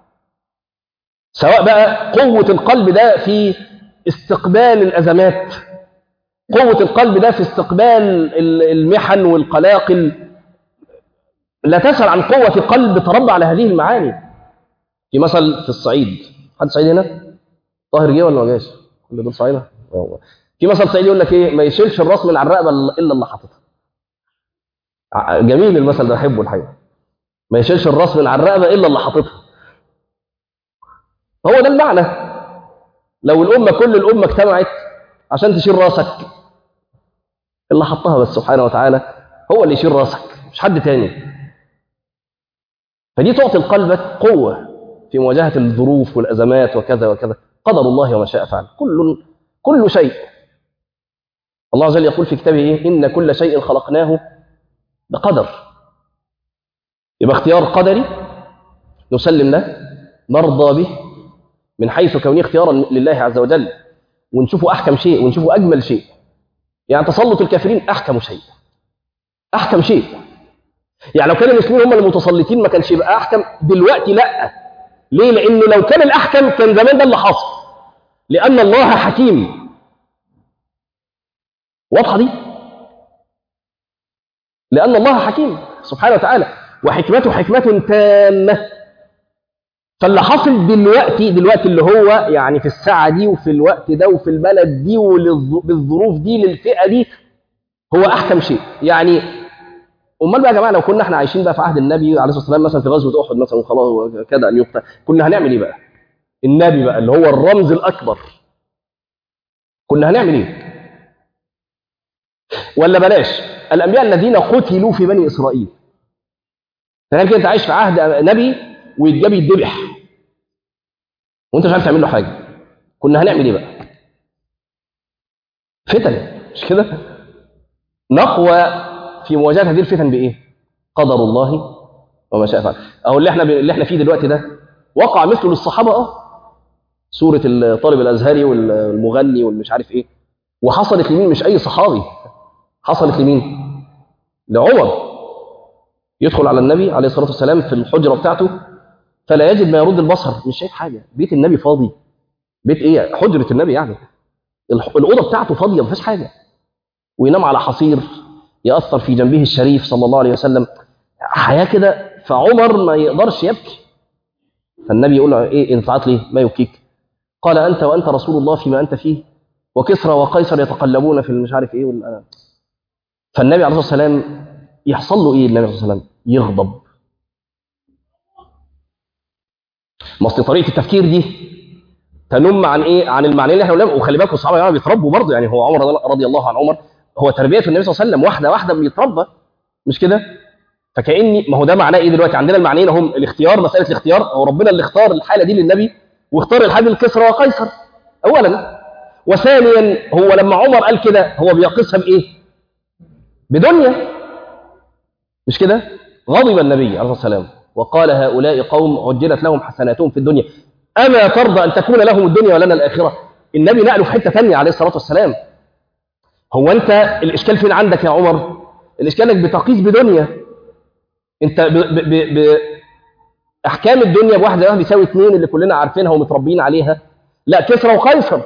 سواء بقى قوه القلب ده في استقبال الازمات قوه القلب ده في استقبال المحن والقلاقل لا تسأل عن قوة قلب تربى على هذه المعاني في مثل في الصعيد حد صعيد هنا طاهر جه ولا ما جاش كل دول صعيدة في مثل صعيدي يقول لك ايه ما يشيلش الراس من على الرقبه الا اللي حاططها ع- جميل المثل ده احبه الحقيقه ما يشيلش الراس من على الرقبه الا اللي حاططها هو ده المعنى لو الامه كل الامه اجتمعت عشان تشيل راسك اللي حطها بس سبحانه وتعالى هو اللي يشيل راسك مش حد تاني فدي تعطي لقلبك قوة في مواجهة الظروف والأزمات وكذا وكذا قدر الله وما شاء فعل كل كل شيء الله عز وجل يقول في كتابه إيه؟ إن كل شيء خلقناه بقدر يبقى اختيار قدري نسلم له نرضى به من حيث كونه اختيارا لله عز وجل ونشوفه أحكم شيء ونشوفه أجمل شيء يعني تسلط الكافرين أحكم شيء أحكم شيء يعني لو كان المسلمين هم المتسلطين ما كانش يبقى احكم دلوقتي لا ليه لان لو كان الاحكم كان زمان ده اللي حصل لان الله حكيم واضحه دي لان الله حكيم سبحانه وتعالى وحكمته حكمه تامه فاللي حاصل دلوقتي دلوقتي اللي هو يعني في الساعه دي وفي الوقت ده وفي البلد دي وبالظروف دي للفئه دي هو احكم شيء يعني امال بقى يا جماعه لو كنا احنا عايشين بقى في عهد النبي عليه الصلاه والسلام مثلا في غزوه احد مثلا وخلاص كده ان يقتل كنا هنعمل ايه بقى؟ النبي بقى اللي هو الرمز الاكبر كنا هنعمل ايه؟ ولا بلاش الانبياء الذين قتلوا في بني اسرائيل تخيل كده انت عايش في عهد نبي ويتجاب يتذبح وانت مش عارف تعمل له حاجه كنا هنعمل ايه بقى؟ فتن مش كده؟ نقوى في مواجهه هذه الفتن بايه؟ قدر الله وما شاء فعل. اهو اللي احنا اللي احنا فيه دلوقتي ده وقع مثله للصحابه اه سوره الطالب الازهري والمغني والمش عارف ايه وحصلت لمين مش اي صحابي حصلت لمين؟ لعمر يدخل على النبي عليه الصلاه والسلام في الحجره بتاعته فلا يجد ما يرد البصر مش شايف حاجه بيت النبي فاضي بيت ايه؟ حجره النبي يعني الاوضه بتاعته فاضيه ما فيهاش حاجه وينام على حصير يأثر في جنبه الشريف صلى الله عليه وسلم حياة كده فعمر ما يقدرش يبكي فالنبي يقول له ايه انت عاطل ليه ما يبكيك قال انت وانت رسول الله فيما انت فيه وكسرى وقيصر يتقلبون في المش عارف ايه وال... فالنبي عليه الصلاه والسلام يحصل له ايه النبي عليه الصلاه والسلام يغضب ما اصل طريقه التفكير دي تنم عن ايه عن المعنى اللي احنا قلناه وخلي بالكم الصحابه يعني بيتربوا برضه يعني هو عمر رضي الله عن عمر هو تربيه في النبي صلى الله عليه وسلم واحده واحده بيتربى مش كده فكاني ما هو ده معناه ايه دلوقتي عندنا المعنيين هم الاختيار مساله الاختيار هو ربنا اللي اختار الحاله دي للنبي واختار الحاله لكسرى وقيصر اولا وثانيا هو لما عمر قال كده هو بيقيسها بايه بدنيا مش كده غضب النبي عليه الصلاه والسلام وقال هؤلاء قوم عجلت لهم حسناتهم في الدنيا اما ترضى ان تكون لهم الدنيا ولنا الاخره النبي نقله في حته ثانيه عليه الصلاه والسلام هو انت الاشكال فين عندك يا عمر الاشكال انك بتقيس بدنيا انت ب ب ب ب احكام الدنيا بواحد زائد واحد يساوي اثنين اللي كلنا عارفينها ومتربيين عليها لا كسرى وقيصر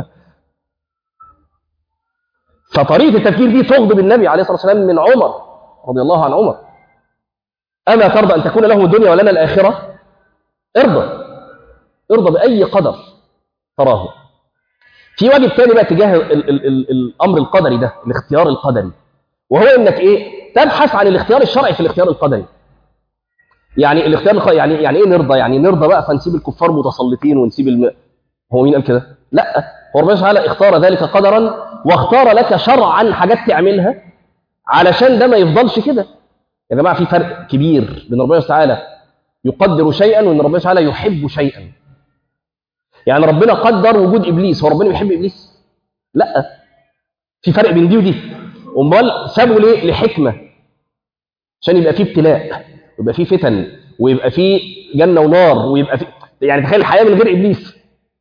فطريقه التفكير دي تغضب النبي عليه الصلاه والسلام من عمر رضي الله عن عمر اما ترضى ان تكون لهم الدنيا ولنا الاخره ارضى ارضى باي قدر تراه في واجب تاني بقى تجاه ال ال ال الامر القدري ده الاختيار القدري وهو انك ايه تبحث عن الاختيار الشرعي في الاختيار القدري يعني الاختيار القدري يعني يعني ايه نرضى يعني نرضى بقى فنسيب الكفار متسلطين ونسيب الم... هو مين قال كده لا هو ربنا تعالى اختار ذلك قدرا واختار لك شرعا حاجات تعملها علشان ده ما يفضلش كده يا جماعه في فرق كبير بين ربنا تعالى يقدر شيئا وان ربنا تعالى يحب شيئا يعني ربنا قدر وجود ابليس هو ربنا بيحب ابليس لا في فرق بين دي ودي امال سابه ليه لحكمه عشان يبقى فيه ابتلاء ويبقى فيه فتن ويبقى فيه جنه ونار ويبقى فيه يعني تخيل الحياه من غير ابليس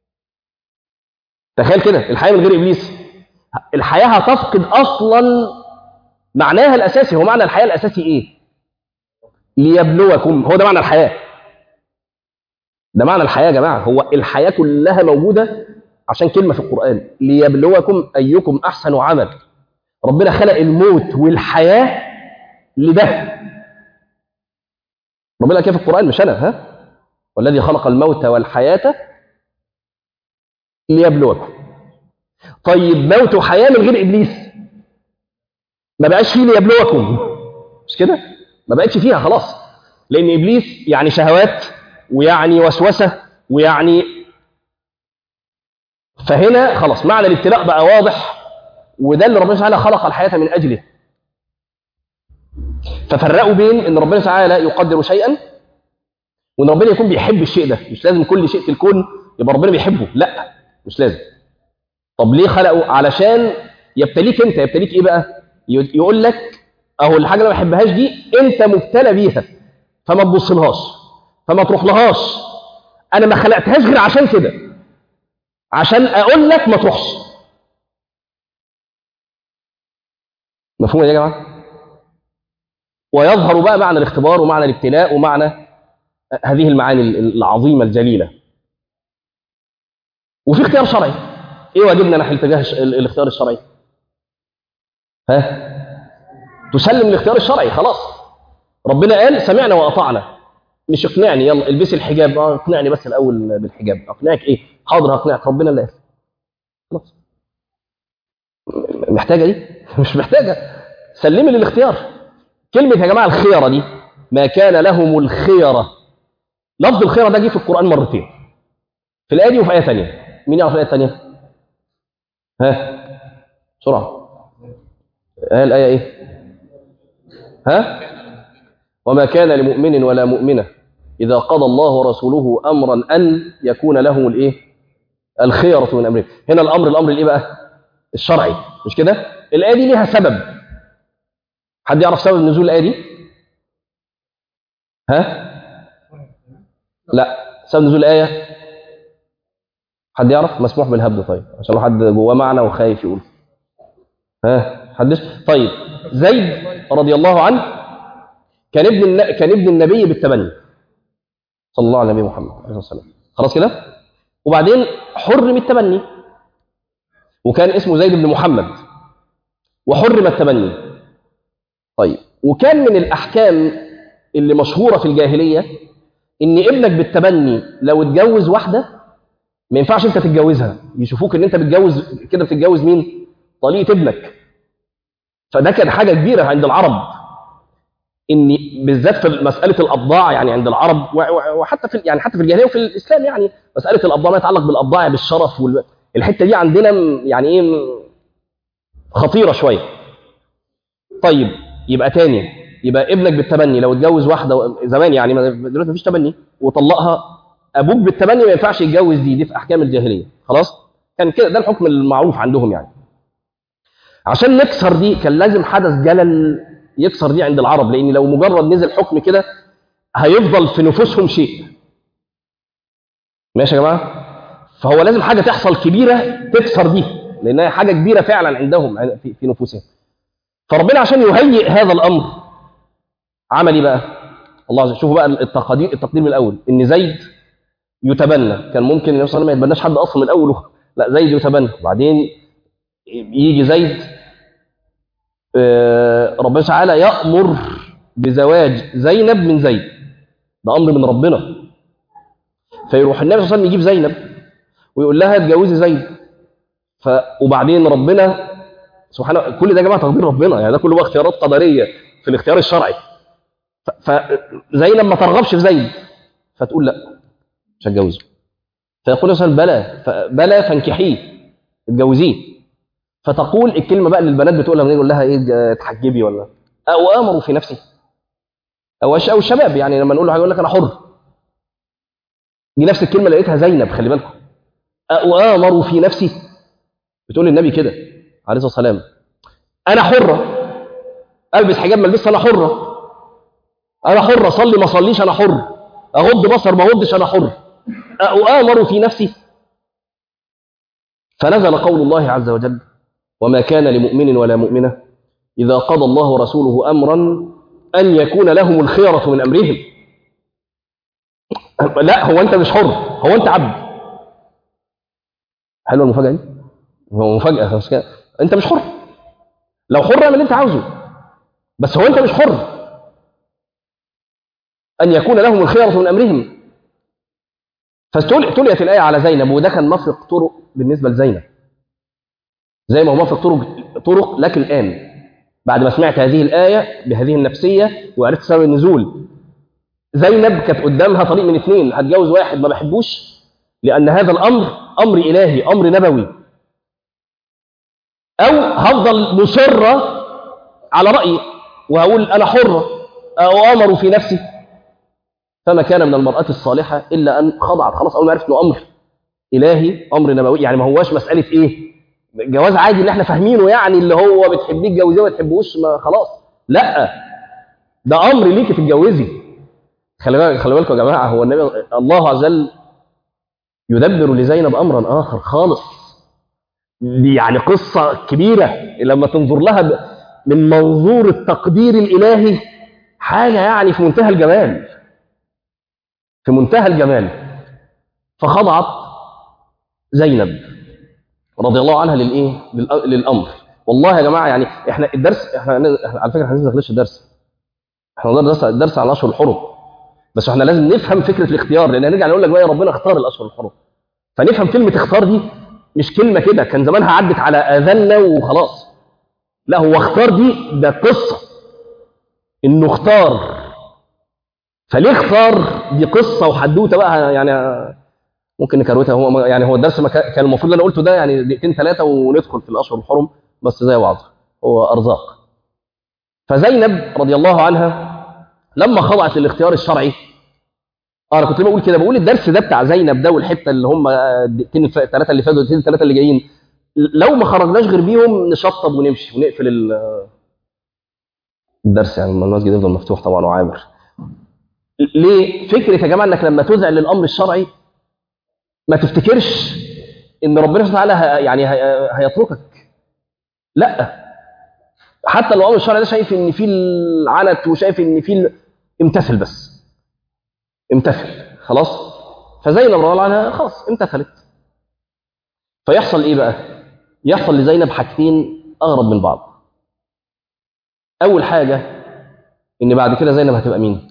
تخيل كده الحياه من غير ابليس الحياه هتفقد اصلا معناها الاساسي هو معنى الحياه الاساسي ايه ليبلوكم هو ده معنى الحياه ده معنى الحياه يا جماعه هو الحياه كلها موجوده عشان كلمه في القران ليبلوكم ايكم احسن عمل ربنا خلق الموت والحياه لده ربنا كيف في القران مش انا ها والذي خلق الموت والحياه ليبلوكم طيب موت وحياه من غير ابليس ما بقاش فيه ليبلوكم مش كده ما بقتش فيها خلاص لان ابليس يعني شهوات ويعني وسوسه ويعني فهنا خلاص معنى الابتلاء بقى واضح وده اللي ربنا تعالى خلق الحياه من اجله ففرقوا بين ان ربنا تعالى يقدر شيئا وان ربنا يكون بيحب الشيء ده مش لازم كل شيء في الكون يبقى ربنا بيحبه لا مش لازم طب ليه خلقه علشان يبتليك انت يبتليك ايه بقى يقول لك اهو الحاجه اللي ما بحبهاش دي انت مبتلى بيها فما تبصلهاش فما تروح لهاش انا ما خلقتهاش غير عشان كده عشان اقول لك ما تروحش مفهوم يا جماعه ويظهر بقى معنى الاختبار ومعنى الابتلاء ومعنى هذه المعاني العظيمه الجليله وفي اختيار شرعي ايه واجبنا نحو اتجاه الاختيار الشرعي ها تسلم الاختيار الشرعي خلاص ربنا قال سمعنا واطعنا مش اقنعني يلا البسي الحجاب اه اقنعني بس الاول بالحجاب اقنعك ايه حاضر هقنعك ربنا اللي قال خلاص محتاجه دي مش محتاجه سلمي للاختيار كلمه يا جماعه الخيره دي ما كان لهم الخيره لفظ الخيره ده جه في القران مرتين في الايه دي وفي ايه ثانيه مين يعرف الايه الثانيه ها بسرعه آه الايه ايه ها وما كان لمؤمن ولا مؤمنة إذا قضى الله ورسوله أمرا أن يكون لهم الإيه؟ الخيرة من أمره هنا الأمر الأمر الإيه بقى؟ الشرعي مش كده؟ الآية دي ليها سبب حد يعرف سبب نزول الآية دي؟ ها؟ لا سبب نزول الآية حد يعرف؟ مسموح بالهبد طيب عشان لو حد جواه معنى وخايف يقول ها حدش طيب زيد رضي الله عنه كان ابن الن... كان ابن النبي بالتبني صلى الله على النبي محمد عليه الصلاه والسلام خلاص كده وبعدين حرم التبني وكان اسمه زيد بن محمد وحرم التبني طيب وكان من الاحكام اللي مشهوره في الجاهليه ان ابنك بالتبني لو اتجوز واحده ما ينفعش انت تتجوزها يشوفوك ان انت بتجوز كده بتتجوز مين طليقه ابنك فده كان حاجه كبيره عند العرب ان بالذات في مساله الابضاع يعني عند العرب وحتى في يعني حتى في الجاهليه وفي الاسلام يعني مساله الابضاع ما يتعلق بالابضاع بالشرف والحته دي عندنا يعني ايه خطيره شويه طيب يبقى تاني يبقى ابنك بالتبني لو اتجوز واحده زمان يعني دلوقتي مفيش تبني وطلقها ابوك بالتبني ما ينفعش يتجوز دي دي في احكام الجاهليه خلاص كان كده ده الحكم المعروف عندهم يعني عشان نكسر دي كان لازم حدث جلل يكسر دي عند العرب لان لو مجرد نزل حكم كده هيفضل في نفوسهم شيء ماشي يا جماعه فهو لازم حاجه تحصل كبيره تكسر دي لانها حاجه كبيره فعلا عندهم في, في نفوسهم فربنا عشان يهيئ هذا الامر عمل ايه بقى الله عز وجل شوفوا بقى التقدير التقدير من الاول ان زيد يتبنى كان ممكن النبي صلى الله عليه وسلم ما يتبناش حد اصلا من الاول لا زيد يتبنى وبعدين يجي زيد آه، ربنا تعالى يأمر بزواج زينب من زيد ده امر من ربنا فيروح النبي صلى الله عليه وسلم يجيب زينب ويقول لها اتجوزي زيد ف وبعدين ربنا سبحانه كل ده يا جماعه تقدير ربنا يعني ده كله بقى اختيارات قدريه في الاختيار الشرعي ف- فزينب ما ترغبش في زيد فتقول لا مش هتجوزه فيقول مثلا بلى ف- بلى فانكحيه اتجوزيه فتقول الكلمه بقى اللي البنات بتقولها لما يقول لها ايه ج- تحجبي ولا او امروا في نفسي او الش- او الشباب يعني لما نقول له حاجه يقول لك انا حر دي نفس الكلمه اللي لقيتها زينب خلي بالكم او امروا في نفسي بتقول للنبي كده عليه الصلاه والسلام انا حره البس حجاب ما البسش انا حره انا حر اصلي ما اصليش انا حر اغض بصر ما اغضش انا حر اؤامر في نفسي فنزل قول الله عز وجل وما كان لمؤمن ولا مؤمنه اذا قضى الله ورسوله امرا ان يكون لهم الخيره من امرهم لا هو انت مش حر هو انت عبد حلوه المفاجاه دي هو مفاجاه بس كده. انت مش حر لو حر اعمل اللي انت عاوزه بس هو انت مش حر ان يكون لهم الخيره من امرهم فتليت الايه على زينب وده كان مفرق طرق بالنسبه لزينب زي ما هو مفرق طرق طرق لك الان بعد ما سمعت هذه الايه بهذه النفسيه وعرفت سبب النزول زينب كانت قدامها طريق من اثنين هتجوز واحد ما بحبوش لان هذا الامر امر الهي امر نبوي او هفضل مصره على رايي وهقول انا حره او امر في نفسي فما كان من المراه الصالحه الا ان خضعت خلاص اول ما عرفت انه امر الهي امر نبوي يعني ما هواش مساله ايه جواز عادي اللي احنا فاهمينه يعني اللي هو بتحبيه تجوزيه ما تحبوش ما خلاص لا ده امر ليكي تتجوزي خلي بالك خلي بالكم يا جماعه هو النبي الله عز وجل يدبر لزينب امرا اخر خالص دي يعني قصه كبيره لما تنظر لها ب- من منظور التقدير الالهي حاجه يعني في منتهى الجمال في منتهى الجمال فخضعت زينب رضي الله عنها للايه للأ- للامر والله يا جماعه يعني احنا الدرس احنا إحنا على فكره احنا لسه داخلين الدرس احنا ده درس الدرس على الاشهر الحرم بس احنا لازم نفهم فكره الاختيار لان هنرجع نقول لك بقى يا ربنا اختار الاشهر الحرم فنفهم كلمه اختار دي مش كلمه كده كان زمانها عدت على اذاننا وخلاص لا هو اختار دي ده قصه انه اختار فليه اختار دي قصه وحدوته بقى يعني ممكن نكروتها هو يعني هو الدرس ما كان كان المفروض اللي انا قلته ده يعني دقيقتين ثلاثه وندخل في الاشهر الحرم بس زي بعض هو ارزاق فزينب رضي الله عنها لما خضعت للاختيار الشرعي اه انا كنت بقول كده بقول الدرس ده بتاع زينب ده والحته اللي هم الدقيقتين الثلاثه اللي فاتوا الدقيقتين الثلاثه اللي جايين لو ما خرجناش غير بيهم نشطب ونمشي ونقفل ال- الدرس يعني المسجد يفضل مفتوح طبعا وعامر ليه فكره يا جماعه انك لما تذعن للامر الشرعي ما تفتكرش ان ربنا سبحانه وتعالى ه- يعني هي- هيتركك لا حتى لو الامر الشرعي ده شايف ان في العنت وشايف ان في ال- امتثل بس امتثل خلاص فزينب رضي الله عنها خلاص امتثلت فيحصل ايه بقى يحصل لزينب حاجتين اغرب من بعض اول حاجه ان بعد كده زينب هتبقى مين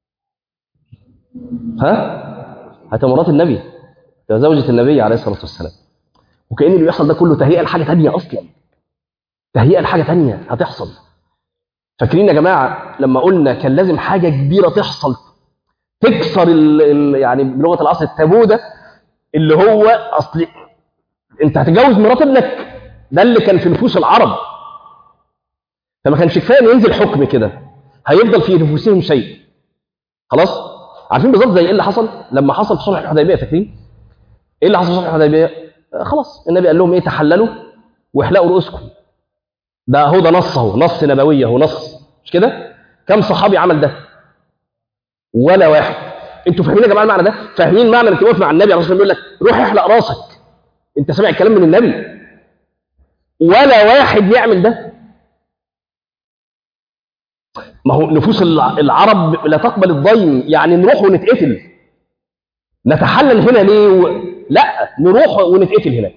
ها هتبقى مرات النبي هتبقى زوجة النبي عليه الصلاة والسلام وكأن اللي بيحصل ده كله تهيئة لحاجة تانية أصلا تهيئة لحاجة تانية هتحصل فاكرين يا جماعة لما قلنا كان لازم حاجة كبيرة تحصل تكسر ال ال يعني بلغة العصر التابو ده اللي هو أصل أنت هتتجوز مرات ابنك ده اللي كان في نفوس العرب فما كانش كفايه ان ينزل حكم كده هيفضل في نفوسهم شيء خلاص عارفين بالظبط زي ايه اللي حصل لما حصل في صلح الحديبيه فاكرين ايه اللي حصل في صلح الحديبيه آه خلاص النبي قال لهم ايه تحللوا واحلقوا رؤوسكم ده هو ده نص اهو نص نبوي اهو نص مش كده كم صحابي عمل ده ولا واحد انتوا فاهمين يا جماعه المعنى ده فاهمين معنى انك واقف مع النبي عليه الصلاه والسلام يقول لك روح احلق راسك انت سامع الكلام من النبي ولا واحد يعمل ده ما هو نفوس الع- العرب لا تقبل الضيم يعني نروح ونتقتل نتحلل هنا ليه و... لا نروح ونتقتل هناك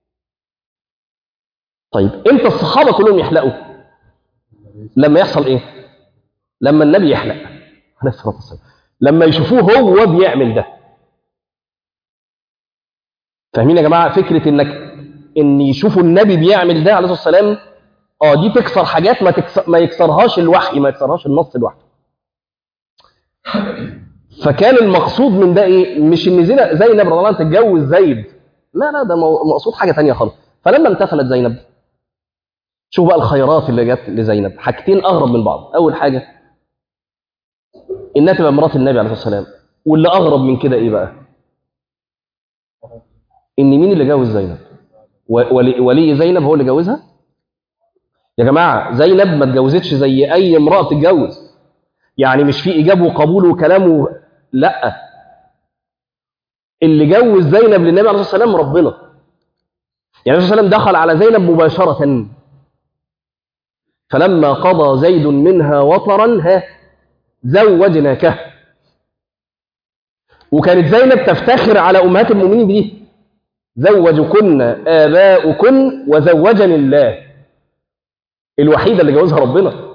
طيب امتى الصحابه كلهم يحلقوا لما يحصل ايه لما النبي يحلق عليه الصلاه والسلام لما يشوفوه هو بيعمل ده فاهمين يا جماعه فكره انك ان يشوفوا النبي بيعمل ده عليه الصلاه والسلام اه دي تكسر حاجات ما تكسر ما يكسرهاش الوحي ما يكسرهاش النص لوحده فكان المقصود من ده ايه مش ان زينب زينب رضي الله عنها تتجوز زيد لا لا ده مو- مقصود حاجه تانية خالص فلما امتثلت زينب شوف بقى الخيرات اللي جت لزينب حاجتين اغرب من بعض اول حاجه انها تبقى مرات النبي عليه الصلاه والسلام واللي اغرب من كده ايه بقى ان مين اللي جوز زينب و- ولي, ولي زينب هو اللي جوزها يا جماعه زينب ما اتجوزتش زي اي امراه تتجوز يعني مش في ايجاب وقبول وكلام و... لا اللي جوز زينب للنبي عليه الصلاه والسلام ربنا يعني النبي صلى الله عليه وسلم دخل على زينب مباشره فلما قضى زيد منها وطرا ها زوجناكه وكانت زينب تفتخر على امهات المؤمنين بدي زوجكن اباؤكن وزوجني الله الوحيده اللي جوزها ربنا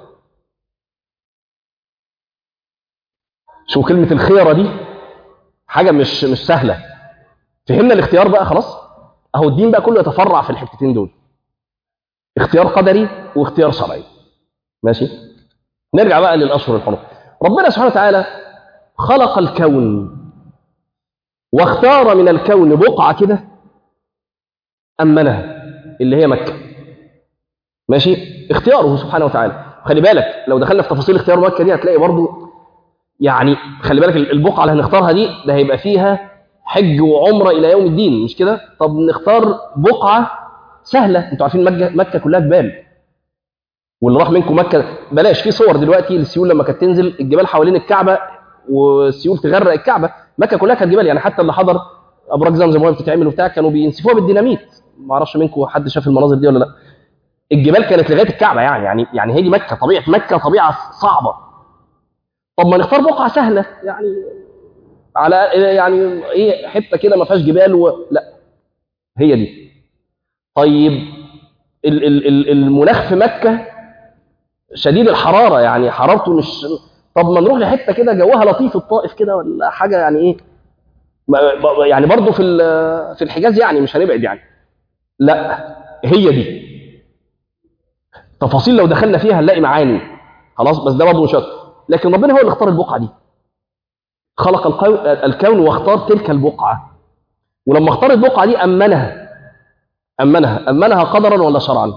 شو كلمه الخيره دي حاجه مش مش سهله فهمنا الاختيار بقى خلاص اهو الدين بقى كله يتفرع في الحتتين دول اختيار قدري واختيار شرعي ماشي نرجع بقى للاشهر الحرم ربنا سبحانه وتعالى خلق الكون واختار من الكون بقعه كده امنها اللي هي مكه ماشي اختياره سبحانه وتعالى خلي بالك لو دخلنا في تفاصيل اختيار مكه دي هتلاقي برضو يعني خلي بالك البقعه اللي هنختارها دي ده هيبقى فيها حج وعمره الى يوم الدين مش كده طب نختار بقعه سهله انتوا عارفين مكه مكه كلها جبال واللي راح منكم مكه بلاش في صور دلوقتي للسيول لما كانت تنزل الجبال حوالين الكعبه والسيول تغرق الكعبه مكه كلها كانت جبال يعني حتى اللي حضر ابراج زمزم وهي بتتعمل وبتاع كانوا بينسفوها بالديناميت ما اعرفش منكم حد شاف المناظر دي ولا لا الجبال كانت لغايه الكعبه يعني يعني يعني هي دي مكه طبيعه مكه طبيعه صعبه طب ما نختار بقعه سهله يعني على يعني ايه حته كده ما فيهاش جبال و... لا هي دي طيب ال- ال- ال- المناخ في مكه شديد الحراره يعني حرارته مش طب ما نروح لحته كده جوها لطيف الطائف كده ولا حاجه يعني ايه ما- ب- يعني برضه في ال- في الحجاز يعني مش هنبعد يعني لا هي دي تفاصيل لو دخلنا فيها هنلاقي معاني خلاص بس ده برضه مش شرط لكن ربنا هو اللي اختار البقعه دي خلق القو- الكون واختار تلك البقعه ولما اختار البقعه دي امنها امنها امنها قدرا ولا شرعا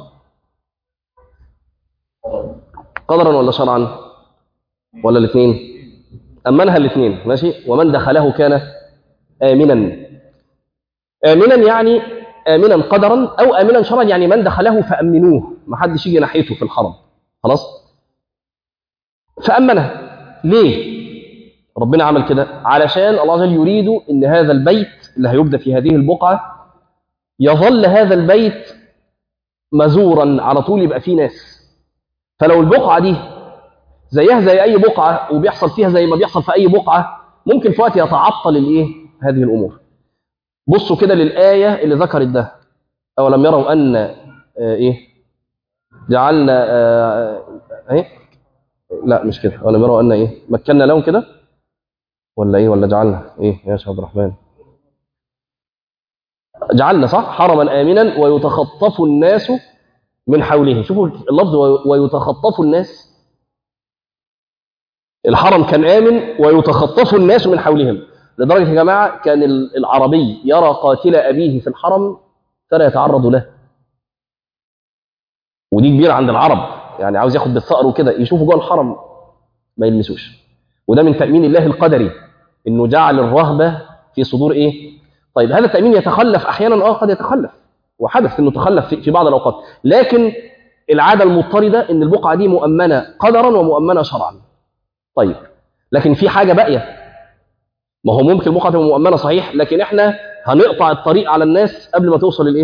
قدرا ولا شرعا ولا الاثنين امنها الاثنين ماشي ومن دخله كان امنا امنا يعني امنا قدرا او امنا شرعا يعني من دخله فامنوه ما حدش يجي ناحيته في الحرم خلاص فامنها ليه ربنا عمل كده علشان الله عز وجل يريد ان هذا البيت اللي هيبدا في هذه البقعه يظل هذا البيت مزورا على طول يبقى فيه ناس فلو البقعه دي زيها زي اي بقعه وبيحصل فيها زي ما بيحصل في اي بقعه ممكن في وقت يتعطل الايه هذه الامور بصوا كده للايه اللي ذكرت ده اولم يروا ان آه ايه جعلنا آه ايه لا مش كده اولم يروا ان ايه مكنا لهم كده ولا ايه ولا جعلنا ايه يا شيخ عبد الرحمن جعلنا صح حرما امنا ويتخطف الناس من حوله شوفوا اللفظ ويتخطف الناس الحرم كان آمن ويتخطف الناس من حولهم لدرجة يا جماعة كان العربي يرى قاتل أبيه في الحرم فلا يتعرض له ودي كبيرة عند العرب يعني عاوز ياخد بالثأر وكده يشوفه جوه الحرم ما يلمسوش وده من تأمين الله القدري إنه جعل الرهبة في صدور إيه طيب هذا التأمين يتخلف أحيانا آه قد يتخلف وحدث إنه تخلف في في بعض الأوقات لكن العادة المضطردة إن البقعة دي مؤمنة قدرا ومؤمنة شرعا طيب لكن في حاجة باقية ما هو ممكن البقعة تبقى مؤمنة صحيح لكن احنا هنقطع الطريق على الناس قبل ما توصل الايه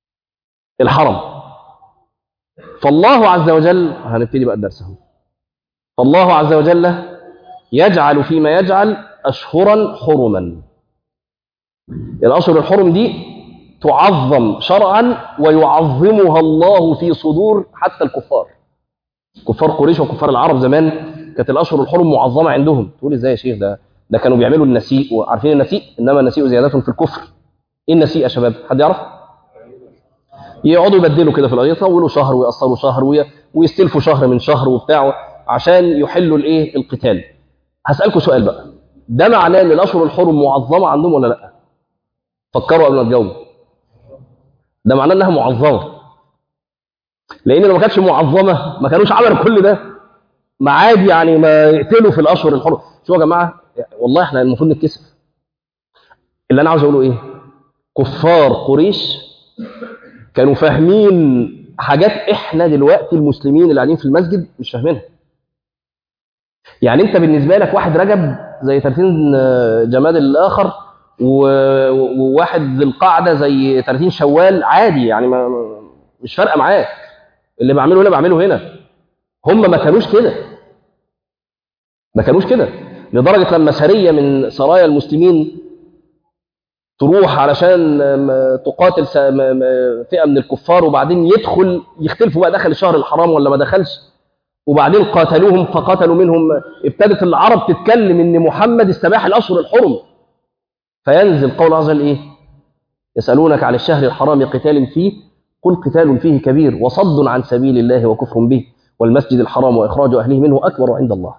الحرم فالله عز وجل هنبتدي بقى الدرس اهو فالله عز وجل يجعل فيما يجعل أشهرا حرما الأشهر الحرم دي تعظم شرعا ويعظمها الله في صدور حتى الكفار كفار قريش وكفار العرب زمان كانت الأشهر الحرم معظمة عندهم تقول ازاي يا شيخ ده ده كانوا بيعملوا النسيء وعارفين النسيء إنما النسيء زيادة في الكفر إيه النسيء يا شباب حد يعرف يقعدوا يبدلوا كده في القضيه يطولوا شهر ويقصروا شهر وي- ويستلفوا شهر من شهر وبتاع عشان يحلوا الايه القتال هسالكم سؤال بقى ده معناه ان الاشهر الحرم معظمه عندهم ولا لا فكروا قبل ما تجاوبوا ده معناه انها معظمه لان لو ما كانتش معظمه ما كانوش عملوا كل ده ما عادي يعني ما يقتلوا في الاشهر الحرم شوفوا يا جماعه والله احنا المفروض نتكسف اللي انا عاوز اقوله ايه كفار قريش كانوا فاهمين حاجات احنا دلوقتي المسلمين اللي قاعدين في المسجد مش فاهمينها يعني انت بالنسبه لك واحد رجب زي 30 جماد الاخر و- وواحد ذي القعده زي 30 شوال عادي يعني ما ما- مش فارقه معاك اللي بعمله هنا بعمله هنا هم ما كانوش كده ما كانوش كده لدرجه لما سريه من سرايا المسلمين تروح علشان م- تقاتل س- م- م- فئه من الكفار وبعدين يدخل يختلفوا بقى دخل الشهر الحرام ولا ما دخلش وبعدين قاتلوهم فقتلوا منهم ابتدت العرب تتكلم ان محمد استباح الاشهر الحرم فينزل قول عز وجل ايه يسالونك عن الشهر الحرام قتال فيه قل قتال فيه كبير وصد عن سبيل الله وكفر به والمسجد الحرام واخراج اهله منه اكبر عند الله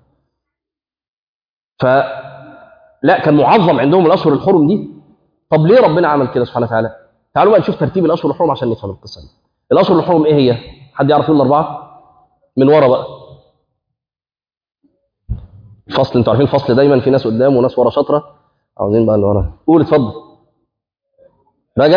ف لا كان معظم عندهم الاشهر الحرم دي طب ليه ربنا عمل كده سبحانه وتعالى تعالوا بقى نشوف ترتيب الاشهر الحرم عشان نفهم القصه دي الاشهر الحرم ايه هي حد يعرف يقول الاربعه من ورا بقى فصل انتوا عارفين الفصل دايما في ناس قدام وناس ورا شطره عاوزين بقى اللي ورا قول اتفضل رجب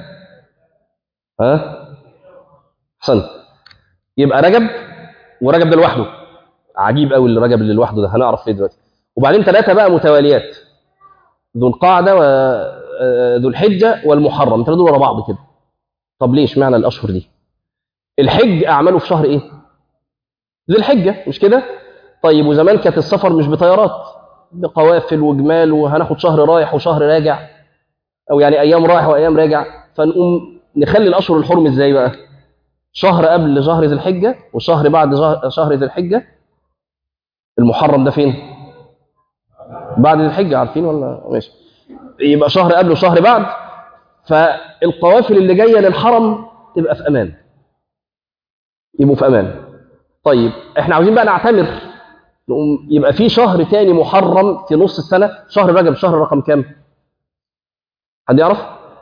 ها احسنت يبقى رجب ورجب ده لوحده عجيب قوي اللي رجب اللي لوحده ده هنعرف ليه دلوقتي وبعدين ثلاثه بقى متواليات ذو القعده وذو الحجه والمحرم الثلاثه دول ورا بعض كده طب ليه اشمعنى الاشهر دي الحج اعمله في شهر ايه ذي الحجه مش كده طيب وزمان كانت السفر مش بطيارات بقوافل وجمال وهناخد شهر رايح وشهر راجع او يعني ايام رايح وايام راجع فنقوم نخلي الاشهر الحرم ازاي بقى شهر قبل شهر ذي الحجه وشهر بعد شهر- شهر ذي الحجه المحرم ده فين بعد ذي الحجه عارفين ولا ماشي يبقى شهر قبل وشهر بعد فالقوافل اللي جايه للحرم تبقى في امان يبقوا في امان طيب احنا عاوزين بقى نعتمر نقوم يبقى في شهر تاني محرم في نص السنه شهر رجب شهر رقم كام حد يعرف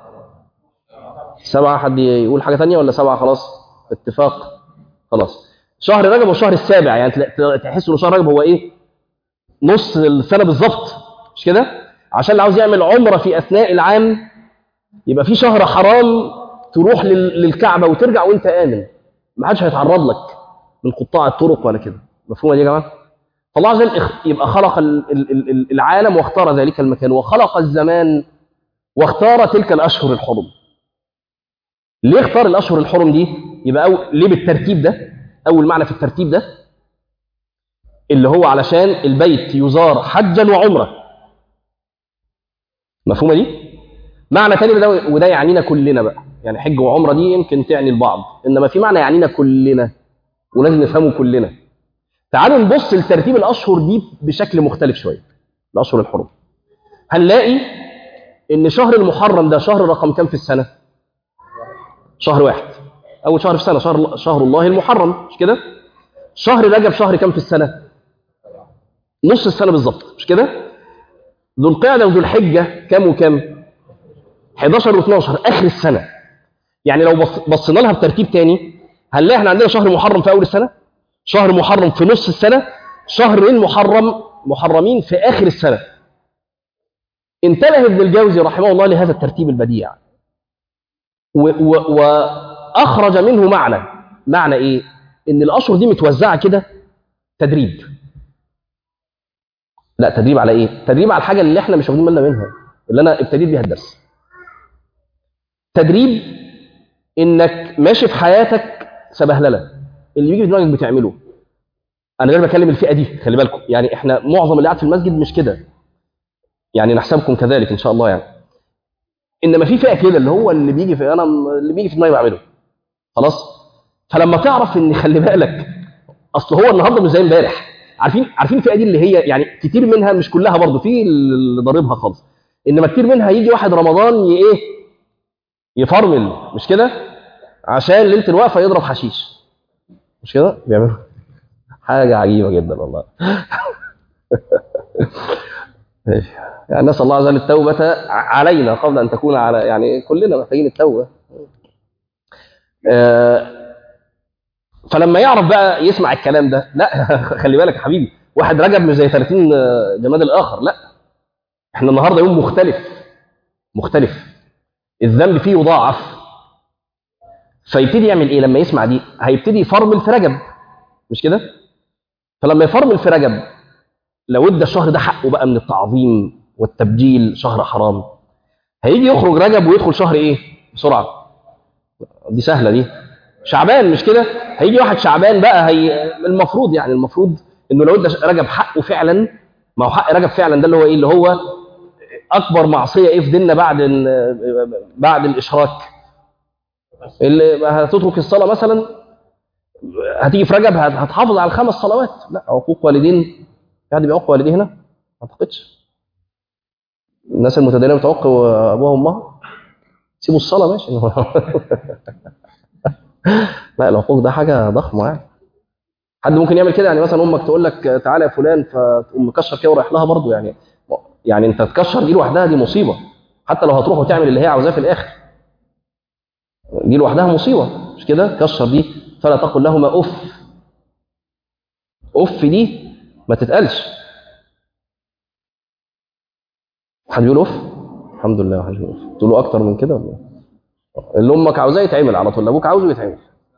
سبعة حد يقول حاجة تانية ولا سبعة خلاص اتفاق خلاص شهر رجب والشهر السابع يعني تلا- تحس ان شهر رجب هو ايه نص السنة بالظبط مش كده عشان اللي عاوز يعمل عمرة في أثناء العام يبقى في شهر حرام تروح لل- للكعبة وترجع وانت آمن ما حدش هيتعرض لك من قطاع الطرق ولا كده مفهومة دي يا جماعة فالله عز وجل اخ- يبقى خلق ال- ال- ال- العالم واختار ذلك المكان وخلق الزمان واختار تلك الأشهر الحرم ليه اختار الأشهر الحرم دي يبقى أو ليه بالترتيب ده أول معنى في الترتيب ده اللي هو علشان البيت يزار حجا وعمرة مفهومة دي معنى تاني ده وده يعنينا كلنا بقى يعني حج وعمرة دي يمكن تعني البعض إنما في معنى يعنينا كلنا ولازم نفهمه كلنا تعالوا نبص لترتيب الأشهر دي بشكل مختلف شوية الأشهر الحرم هنلاقي إن شهر المحرم ده شهر رقم كام في السنة؟ شهر واحد أول شهر في السنة شهر شهر الله المحرم مش كده؟ شهر رجب شهر كام في السنة؟ نص السنة بالظبط مش كده؟ ذو القعدة وذو الحجة كام وكام؟ 11 و12 آخر السنة يعني لو بص- بصينا لها بترتيب تاني هنلاقي احنا عندنا شهر محرم في أول السنة شهر محرم في نص السنة شهرين محرم محرمين في آخر السنة انتبه ابن الجوزي رحمه الله لهذا الترتيب البديع و- و- وأخرج منه معنى معنى إيه؟ إن الأشهر دي متوزعة كده تدريب لا تدريب على إيه؟ تدريب على الحاجة اللي إحنا مش واخدين بالنا منها اللي أنا ابتديت بيها الدرس تدريب إنك ماشي في حياتك سبهللة اللي بيجي في دماغك بتعمله انا غير بكلم الفئه دي خلي بالكم يعني احنا معظم اللي قاعد في المسجد مش كده يعني نحسبكم كذلك ان شاء الله يعني انما في فئه كده اللي هو اللي بيجي في انا اللي بيجي في دماغي بعمله خلاص فلما تعرف ان خلي بالك اصل هو النهارده مش زي امبارح عارفين عارفين الفئه دي اللي هي يعني كتير منها مش كلها برضه في اللي ضاربها خالص انما كتير منها يجي واحد رمضان ي ايه يفرمل مش كده عشان ليله الوقفه يضرب حشيش مش كده بيعملوا حاجه عجيبه جدا والله يعني نسال الله عز وجل التوبه علينا قبل ان تكون على يعني كلنا محتاجين التوبه آه فلما يعرف بقى يسمع الكلام ده لا خلي بالك يا حبيبي واحد رجب مش زي 30 جماد الاخر لا احنا النهارده يوم مختلف مختلف الذنب فيه يضاعف فيبتدي يعمل ايه لما يسمع دي هيبتدي يفرمل في رجب مش كده فلما يفرمل في رجب لو ادى الشهر ده حقه بقى من التعظيم والتبجيل شهر حرام هيجي يخرج رجب ويدخل شهر ايه بسرعه دي سهله دي شعبان مش كده هيجي واحد شعبان بقى هي المفروض يعني المفروض انه لو ادى رجب حقه فعلا ما هو حق رجب فعلا ده اللي هو ايه اللي هو اكبر معصيه ايه في ديننا بعد بعد الاشراك اللي هتترك الصلاه مثلا هتيجي في رجب هتحافظ على الخمس صلوات لا عقوق والدين في حد بيعق والديه هنا؟ ما اعتقدش الناس المتدينه بتعق ابوها وامها سيبوا الصلاه ماشي لا العقوق ده حاجه ضخمه يعني حد ممكن يعمل كده يعني مثلا امك تقول لك تعالى يا فلان فتقوم مكشر كده ورايح لها برضه يعني يعني انت تكشر دي لوحدها دي مصيبه حتى لو هتروح وتعمل اللي هي عاوزاه في الاخر دي لوحدها مصيبه مش كده كشر دي فلا تقل لهما اف اف دي ما تتقالش حد بيقول اف الحمد لله حد بيقول اف تقول له اكتر من كده ولا اللي امك عاوزاه يتعمل على طول ابوك عاوزه يتعمل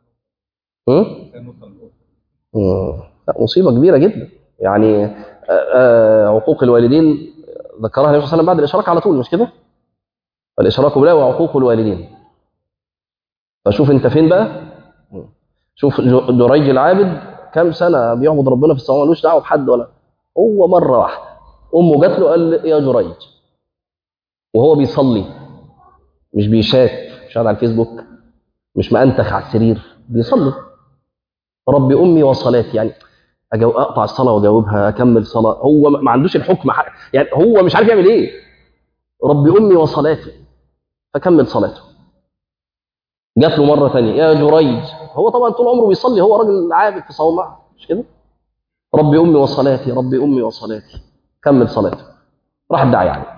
لا مصيبه كبيره جدا يعني آآ آآ عقوق الوالدين ذكرها النبي صلى الله عليه وسلم بعد الاشراك على طول مش كده الاشراك بالله وعقوق الوالدين فشوف انت فين بقى شوف جريج العابد كام سنه بيعبد ربنا في السماء ملوش دعوه بحد ولا هو مره واحده امه جات له قال يا جريج وهو بيصلي مش بيشات مش قاعد على الفيسبوك مش مأنتخ على السرير بيصلي ربي امي وصلاتي يعني أجو... اقطع الصلاه واجاوبها اكمل صلاه هو ما عندوش الحكم يعني هو مش عارف يعمل ايه ربي امي وصلاتي فكمل صلاته جات له مره ثانيه يا جريج هو طبعا طول عمره بيصلي هو راجل عابد في صومعه مش كده ربي امي وصلاتي ربي امي وصلاتي كمل صلاته راح ادعي عليه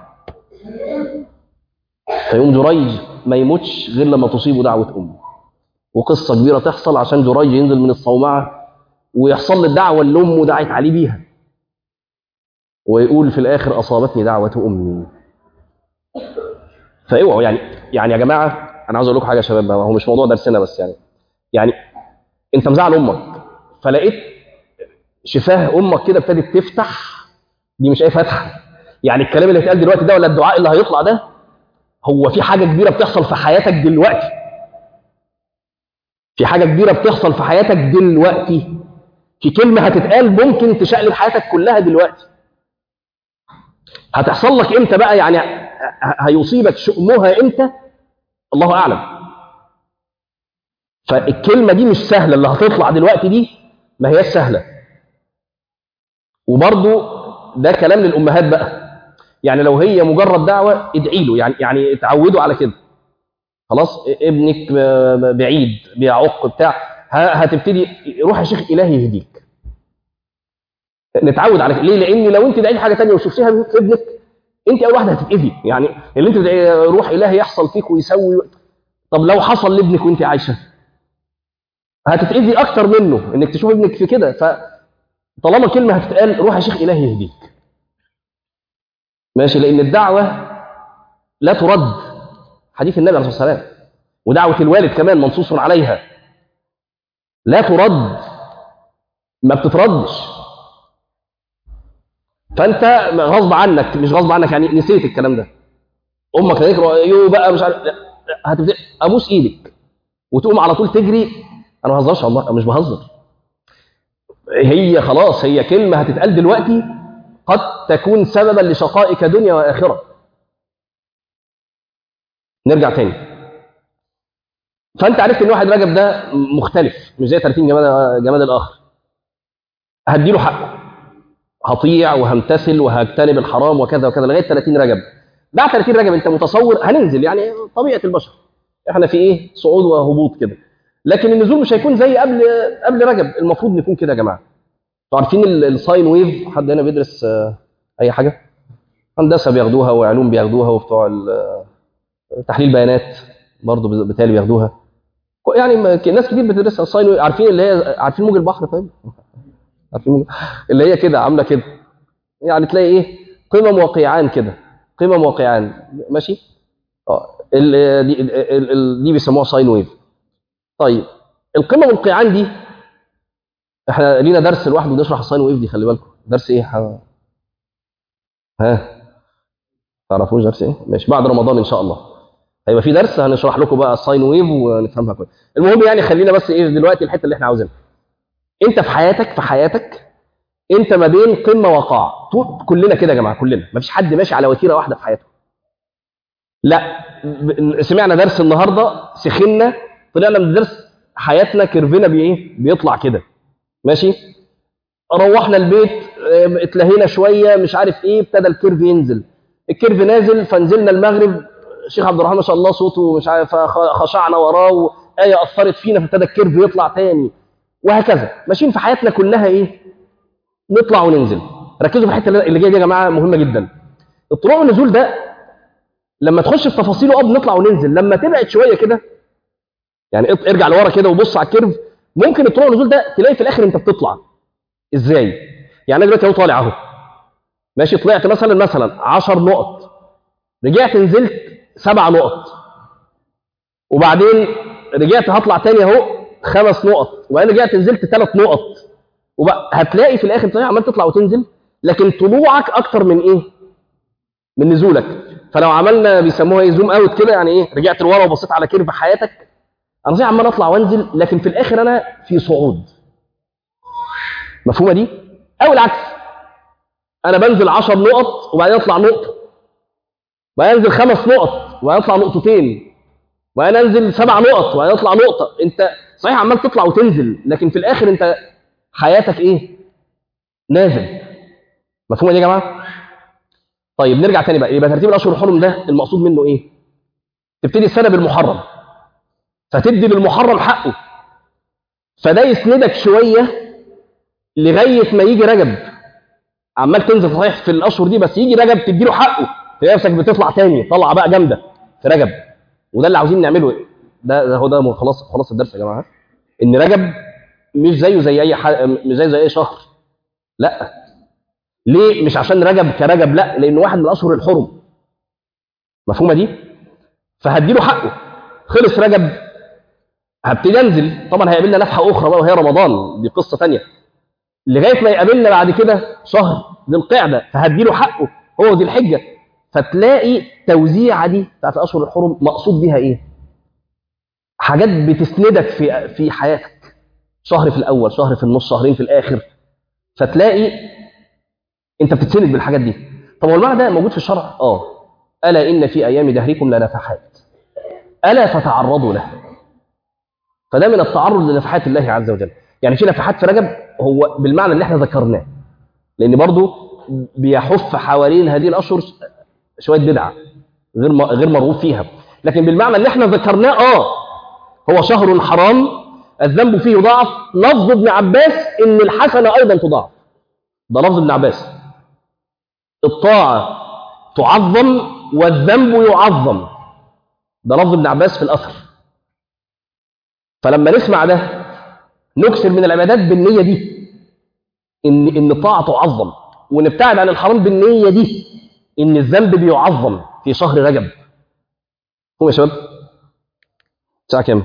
فيقوم جريج ما يموتش غير لما تصيبه دعوه امه وقصه كبيره تحصل عشان جريج ينزل من الصومعه ويحصل له الدعوه اللي امه دعت عليه بيها ويقول في الاخر اصابتني دعوه امي فاوعوا يعني يعني يا جماعه انا عاوز اقول لكم حاجه يا شباب هو مش موضوع درسنا بس يعني يعني انت مزعل امك فلقيت شفاه امك كده ابتدت تفتح دي مش اي فتحه يعني الكلام اللي هيتقال دلوقتي ده ولا الدعاء اللي هيطلع ده هو في حاجه كبيره بتحصل في حياتك دلوقتي في حاجه كبيره بتحصل في حياتك دلوقتي في كلمه هتتقال ممكن تشقلب حياتك كلها دلوقتي هتحصل لك امتى بقى يعني هيصيبك شؤمها امتى الله اعلم فالكلمه دي مش سهله اللي هتطلع دلوقتي دي ما هياش سهله وبرضو ده كلام للامهات بقى يعني لو هي مجرد دعوه ادعي له يعني يعني اتعودوا على كده خلاص ابنك بعيد بيعق بتاع هتبتدي روح يا شيخ الهي يهديك نتعود على كده ليه لان لو انت دعيتي حاجه ثانيه وشفتيها في ابنك انت اول واحده هتتاذي يعني اللي انت بتدعي روح الهي يحصل فيك ويسوي طب لو حصل لابنك وانت عايشه هتتاذي اكتر منه انك تشوف ابنك في كده فطالما كلمه هتتقال روح يا شيخ الهي يهديك ماشي لان الدعوه لا ترد حديث النبي عليه الصلاه والسلام ودعوه الوالد كمان منصوص عليها لا ترد ما بتتردش فانت غصب عنك مش غصب عنك يعني نسيت الكلام ده امك تذكر يو بقى مش عارف هتبدا ابوس ايدك وتقوم على طول تجري انا ما بهزرش والله مش بهزر هي خلاص هي كلمة هتتقال دلوقتي قد تكون سببا لشقائك دنيا وآخرة نرجع تاني فأنت عرفت إن واحد رجب ده مختلف مش زي 30 جماد جماد الآخر هديله حقه هطيع وهمتثل وهجتنب الحرام وكذا وكذا لغاية 30 رجب بعد 30 رجب أنت متصور هننزل يعني طبيعة البشر احنا في ايه صعود وهبوط كده لكن النزول مش هيكون زي قبل قبل رجب المفروض نكون كده يا جماعه انتوا عارفين ال- الساين ويف حد هنا بيدرس آه، اي حاجه هندسه بياخدوها وعلوم بياخدوها وبتوع ال- آه، تحليل بيانات برضه بالتالي بياخدوها يعني ما- ك- ناس كتير بتدرسها الساين ويف عارفين اللي هي عارفين موج البحر طيب عارفين موج اللي هي كده عامله كده يعني تلاقي ايه قمم وقيعان كده قمم وقيعان ماشي اه ال- دي ال- ال- دي بيسموها ساين ويف طيب القمم والقيعان دي احنا لينا درس لوحده نشرح الساين ويف دي خلي بالكم درس ايه ح- ها تعرفوش درس ايه ماشي بعد رمضان ان شاء الله هيبقى في درس هنشرح لكم بقى الساين ويف ونفهمها كويس المهم يعني خلينا بس ايه دلوقتي الحته اللي احنا عاوزينها انت في حياتك في حياتك انت ما بين قمه وقاع طول- كلنا كده يا جماعه كلنا مفيش حد ماشي على وتيره واحده في حياته لا ب- سمعنا درس النهارده سخنا طلعنا من الدرس حياتنا كيرفنا بايه بيطلع كده ماشي روحنا البيت اه، اتلهينا شويه مش عارف ايه ابتدى الكيرف ينزل الكيرف نازل فنزلنا المغرب الشيخ عبد الرحمن ما شاء الله صوته مش عارف خشعنا وراه وايه اثرت فينا فابتدى الكيرف يطلع تاني وهكذا ماشيين في حياتنا كلها ايه نطلع وننزل ركزوا في الحته اللي جايه دي يا جماعه مهمه جدا الطلوع والنزول ده لما تخش في تفاصيله اه بنطلع وننزل لما تبعد شويه كده يعني اط- ارجع لورا كده وبص على الكيرف ممكن الطلوع والنزول ده تلاقي في الاخر انت بتطلع ازاي يعني انا دلوقتي اهو طالع اهو ماشي طلعت مثلا مثلا 10 نقط رجعت نزلت سبع نقط وبعدين رجعت هطلع تاني اهو خمس نقط وبعدين رجعت نزلت ثلاث نقط وبقى هتلاقي في الاخر طلع عمال تطلع وتنزل لكن طلوعك اكتر من ايه من نزولك فلو عملنا بيسموها ايه زوم اوت كده يعني ايه رجعت لورا وبصيت على كيرف حياتك انا زي عمال اطلع وانزل لكن في الاخر انا في صعود مفهومه دي او العكس انا بنزل 10 نقط وبعدين اطلع نقطه وبعدين انزل خمس نقط وبعدين اطلع نقطتين وبعدين انزل سبع نقط وبعدين اطلع نقطه انت صحيح عمال تطلع وتنزل لكن في الاخر انت حياتك ايه نازل مفهومه دي يا جماعه طيب نرجع تاني بقى يبقى ترتيب الاشهر الحرم ده المقصود منه ايه تبتدي السنه بالمحرم فتدي للمحرم حقه فده يسندك شويه لغايه ما يجي رجب عمال تنزل صحيح في الاشهر دي بس يجي رجب تديله حقه تلاقي نفسك بتطلع تاني طلع بقى جامده في رجب وده اللي عاوزين نعمله ده, ده هو ده خلاص خلاص الدرس يا جماعه ان رجب مش زيه زي اي ح... مش زيه زي اي شهر لا ليه مش عشان رجب كرجب لا لانه واحد من الاشهر الحرم مفهومه دي فهديله حقه خلص رجب هبتدي انزل طبعا هيقابلنا نفحه اخرى بقى وهي رمضان دي قصه ثانيه لغايه ما يقابلنا بعد كده شهر ذي القعده فهديله حقه هو ذي الحجه فتلاقي التوزيعه دي بتاعت الاشهر الحرم مقصود بيها ايه؟ حاجات بتسندك في في حياتك شهر في الاول شهر في النص شهرين في الاخر فتلاقي انت بتتسند بالحاجات دي طب هو المعنى ده موجود في الشرع اه الا ان في ايام دهركم لنفحات الا فتعرضوا له فده من التعرض لنفحات الله عز وجل يعني في نفحات في رجب هو بالمعنى اللي احنا ذكرناه لان برضو بيحف حوالين هذه الاشهر شويه بدعه غير م- غير مرغوب فيها لكن بالمعنى اللي احنا ذكرناه اه هو شهر حرام الذنب فيه يضاعف لفظ ابن عباس ان الحسنه ايضا تضاعف ده لفظ ابن عباس الطاعه تعظم والذنب يعظم ده لفظ ابن عباس في الاثر فلما نسمع ده نكثر من العبادات بالنيه دي ان ان الطاعه تعظم ونبتعد عن الحرام بالنيه دي ان الذنب بيعظم في شهر رجب قوم يا شباب الساعه كام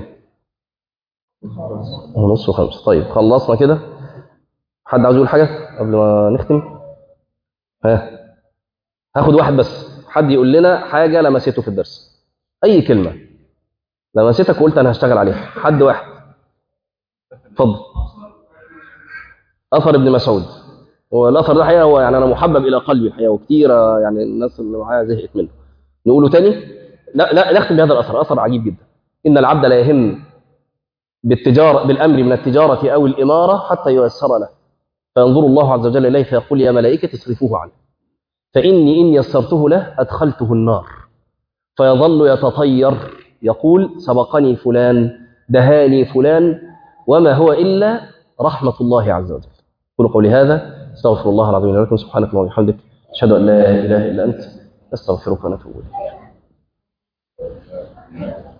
ونص وخمسة طيب خلصنا كده حد عاوز يقول حاجة قبل ما نختم ها هاخد واحد بس حد يقول لنا حاجة لمسته في الدرس أي كلمة لمستك وقلت أنا هشتغل عليها حد واحد اتفضل اثر ابن مسعود والاثر ده حقيقه هو يعني انا محبب الى قلبي الحقيقه وكتير يعني الناس اللي معايا زهقت منه نقوله تاني لا لا نختم بهذا الاثر اثر عجيب جدا ان العبد لا يهم بالتجاره بالامر من التجاره او الاماره حتى ييسر له فينظر الله عز وجل اليه فيقول يا ملائكه اصرفوه عنه فاني ان يسرته له ادخلته النار فيظل يتطير يقول سبقني فلان دهاني فلان وما هو الا رحمه الله عز وجل قولوا قولي هذا استغفر الله العظيم لي ولكم سبحانك اللهم وبحمدك اشهد ان لا اله الا انت استغفرك ونتوب اليك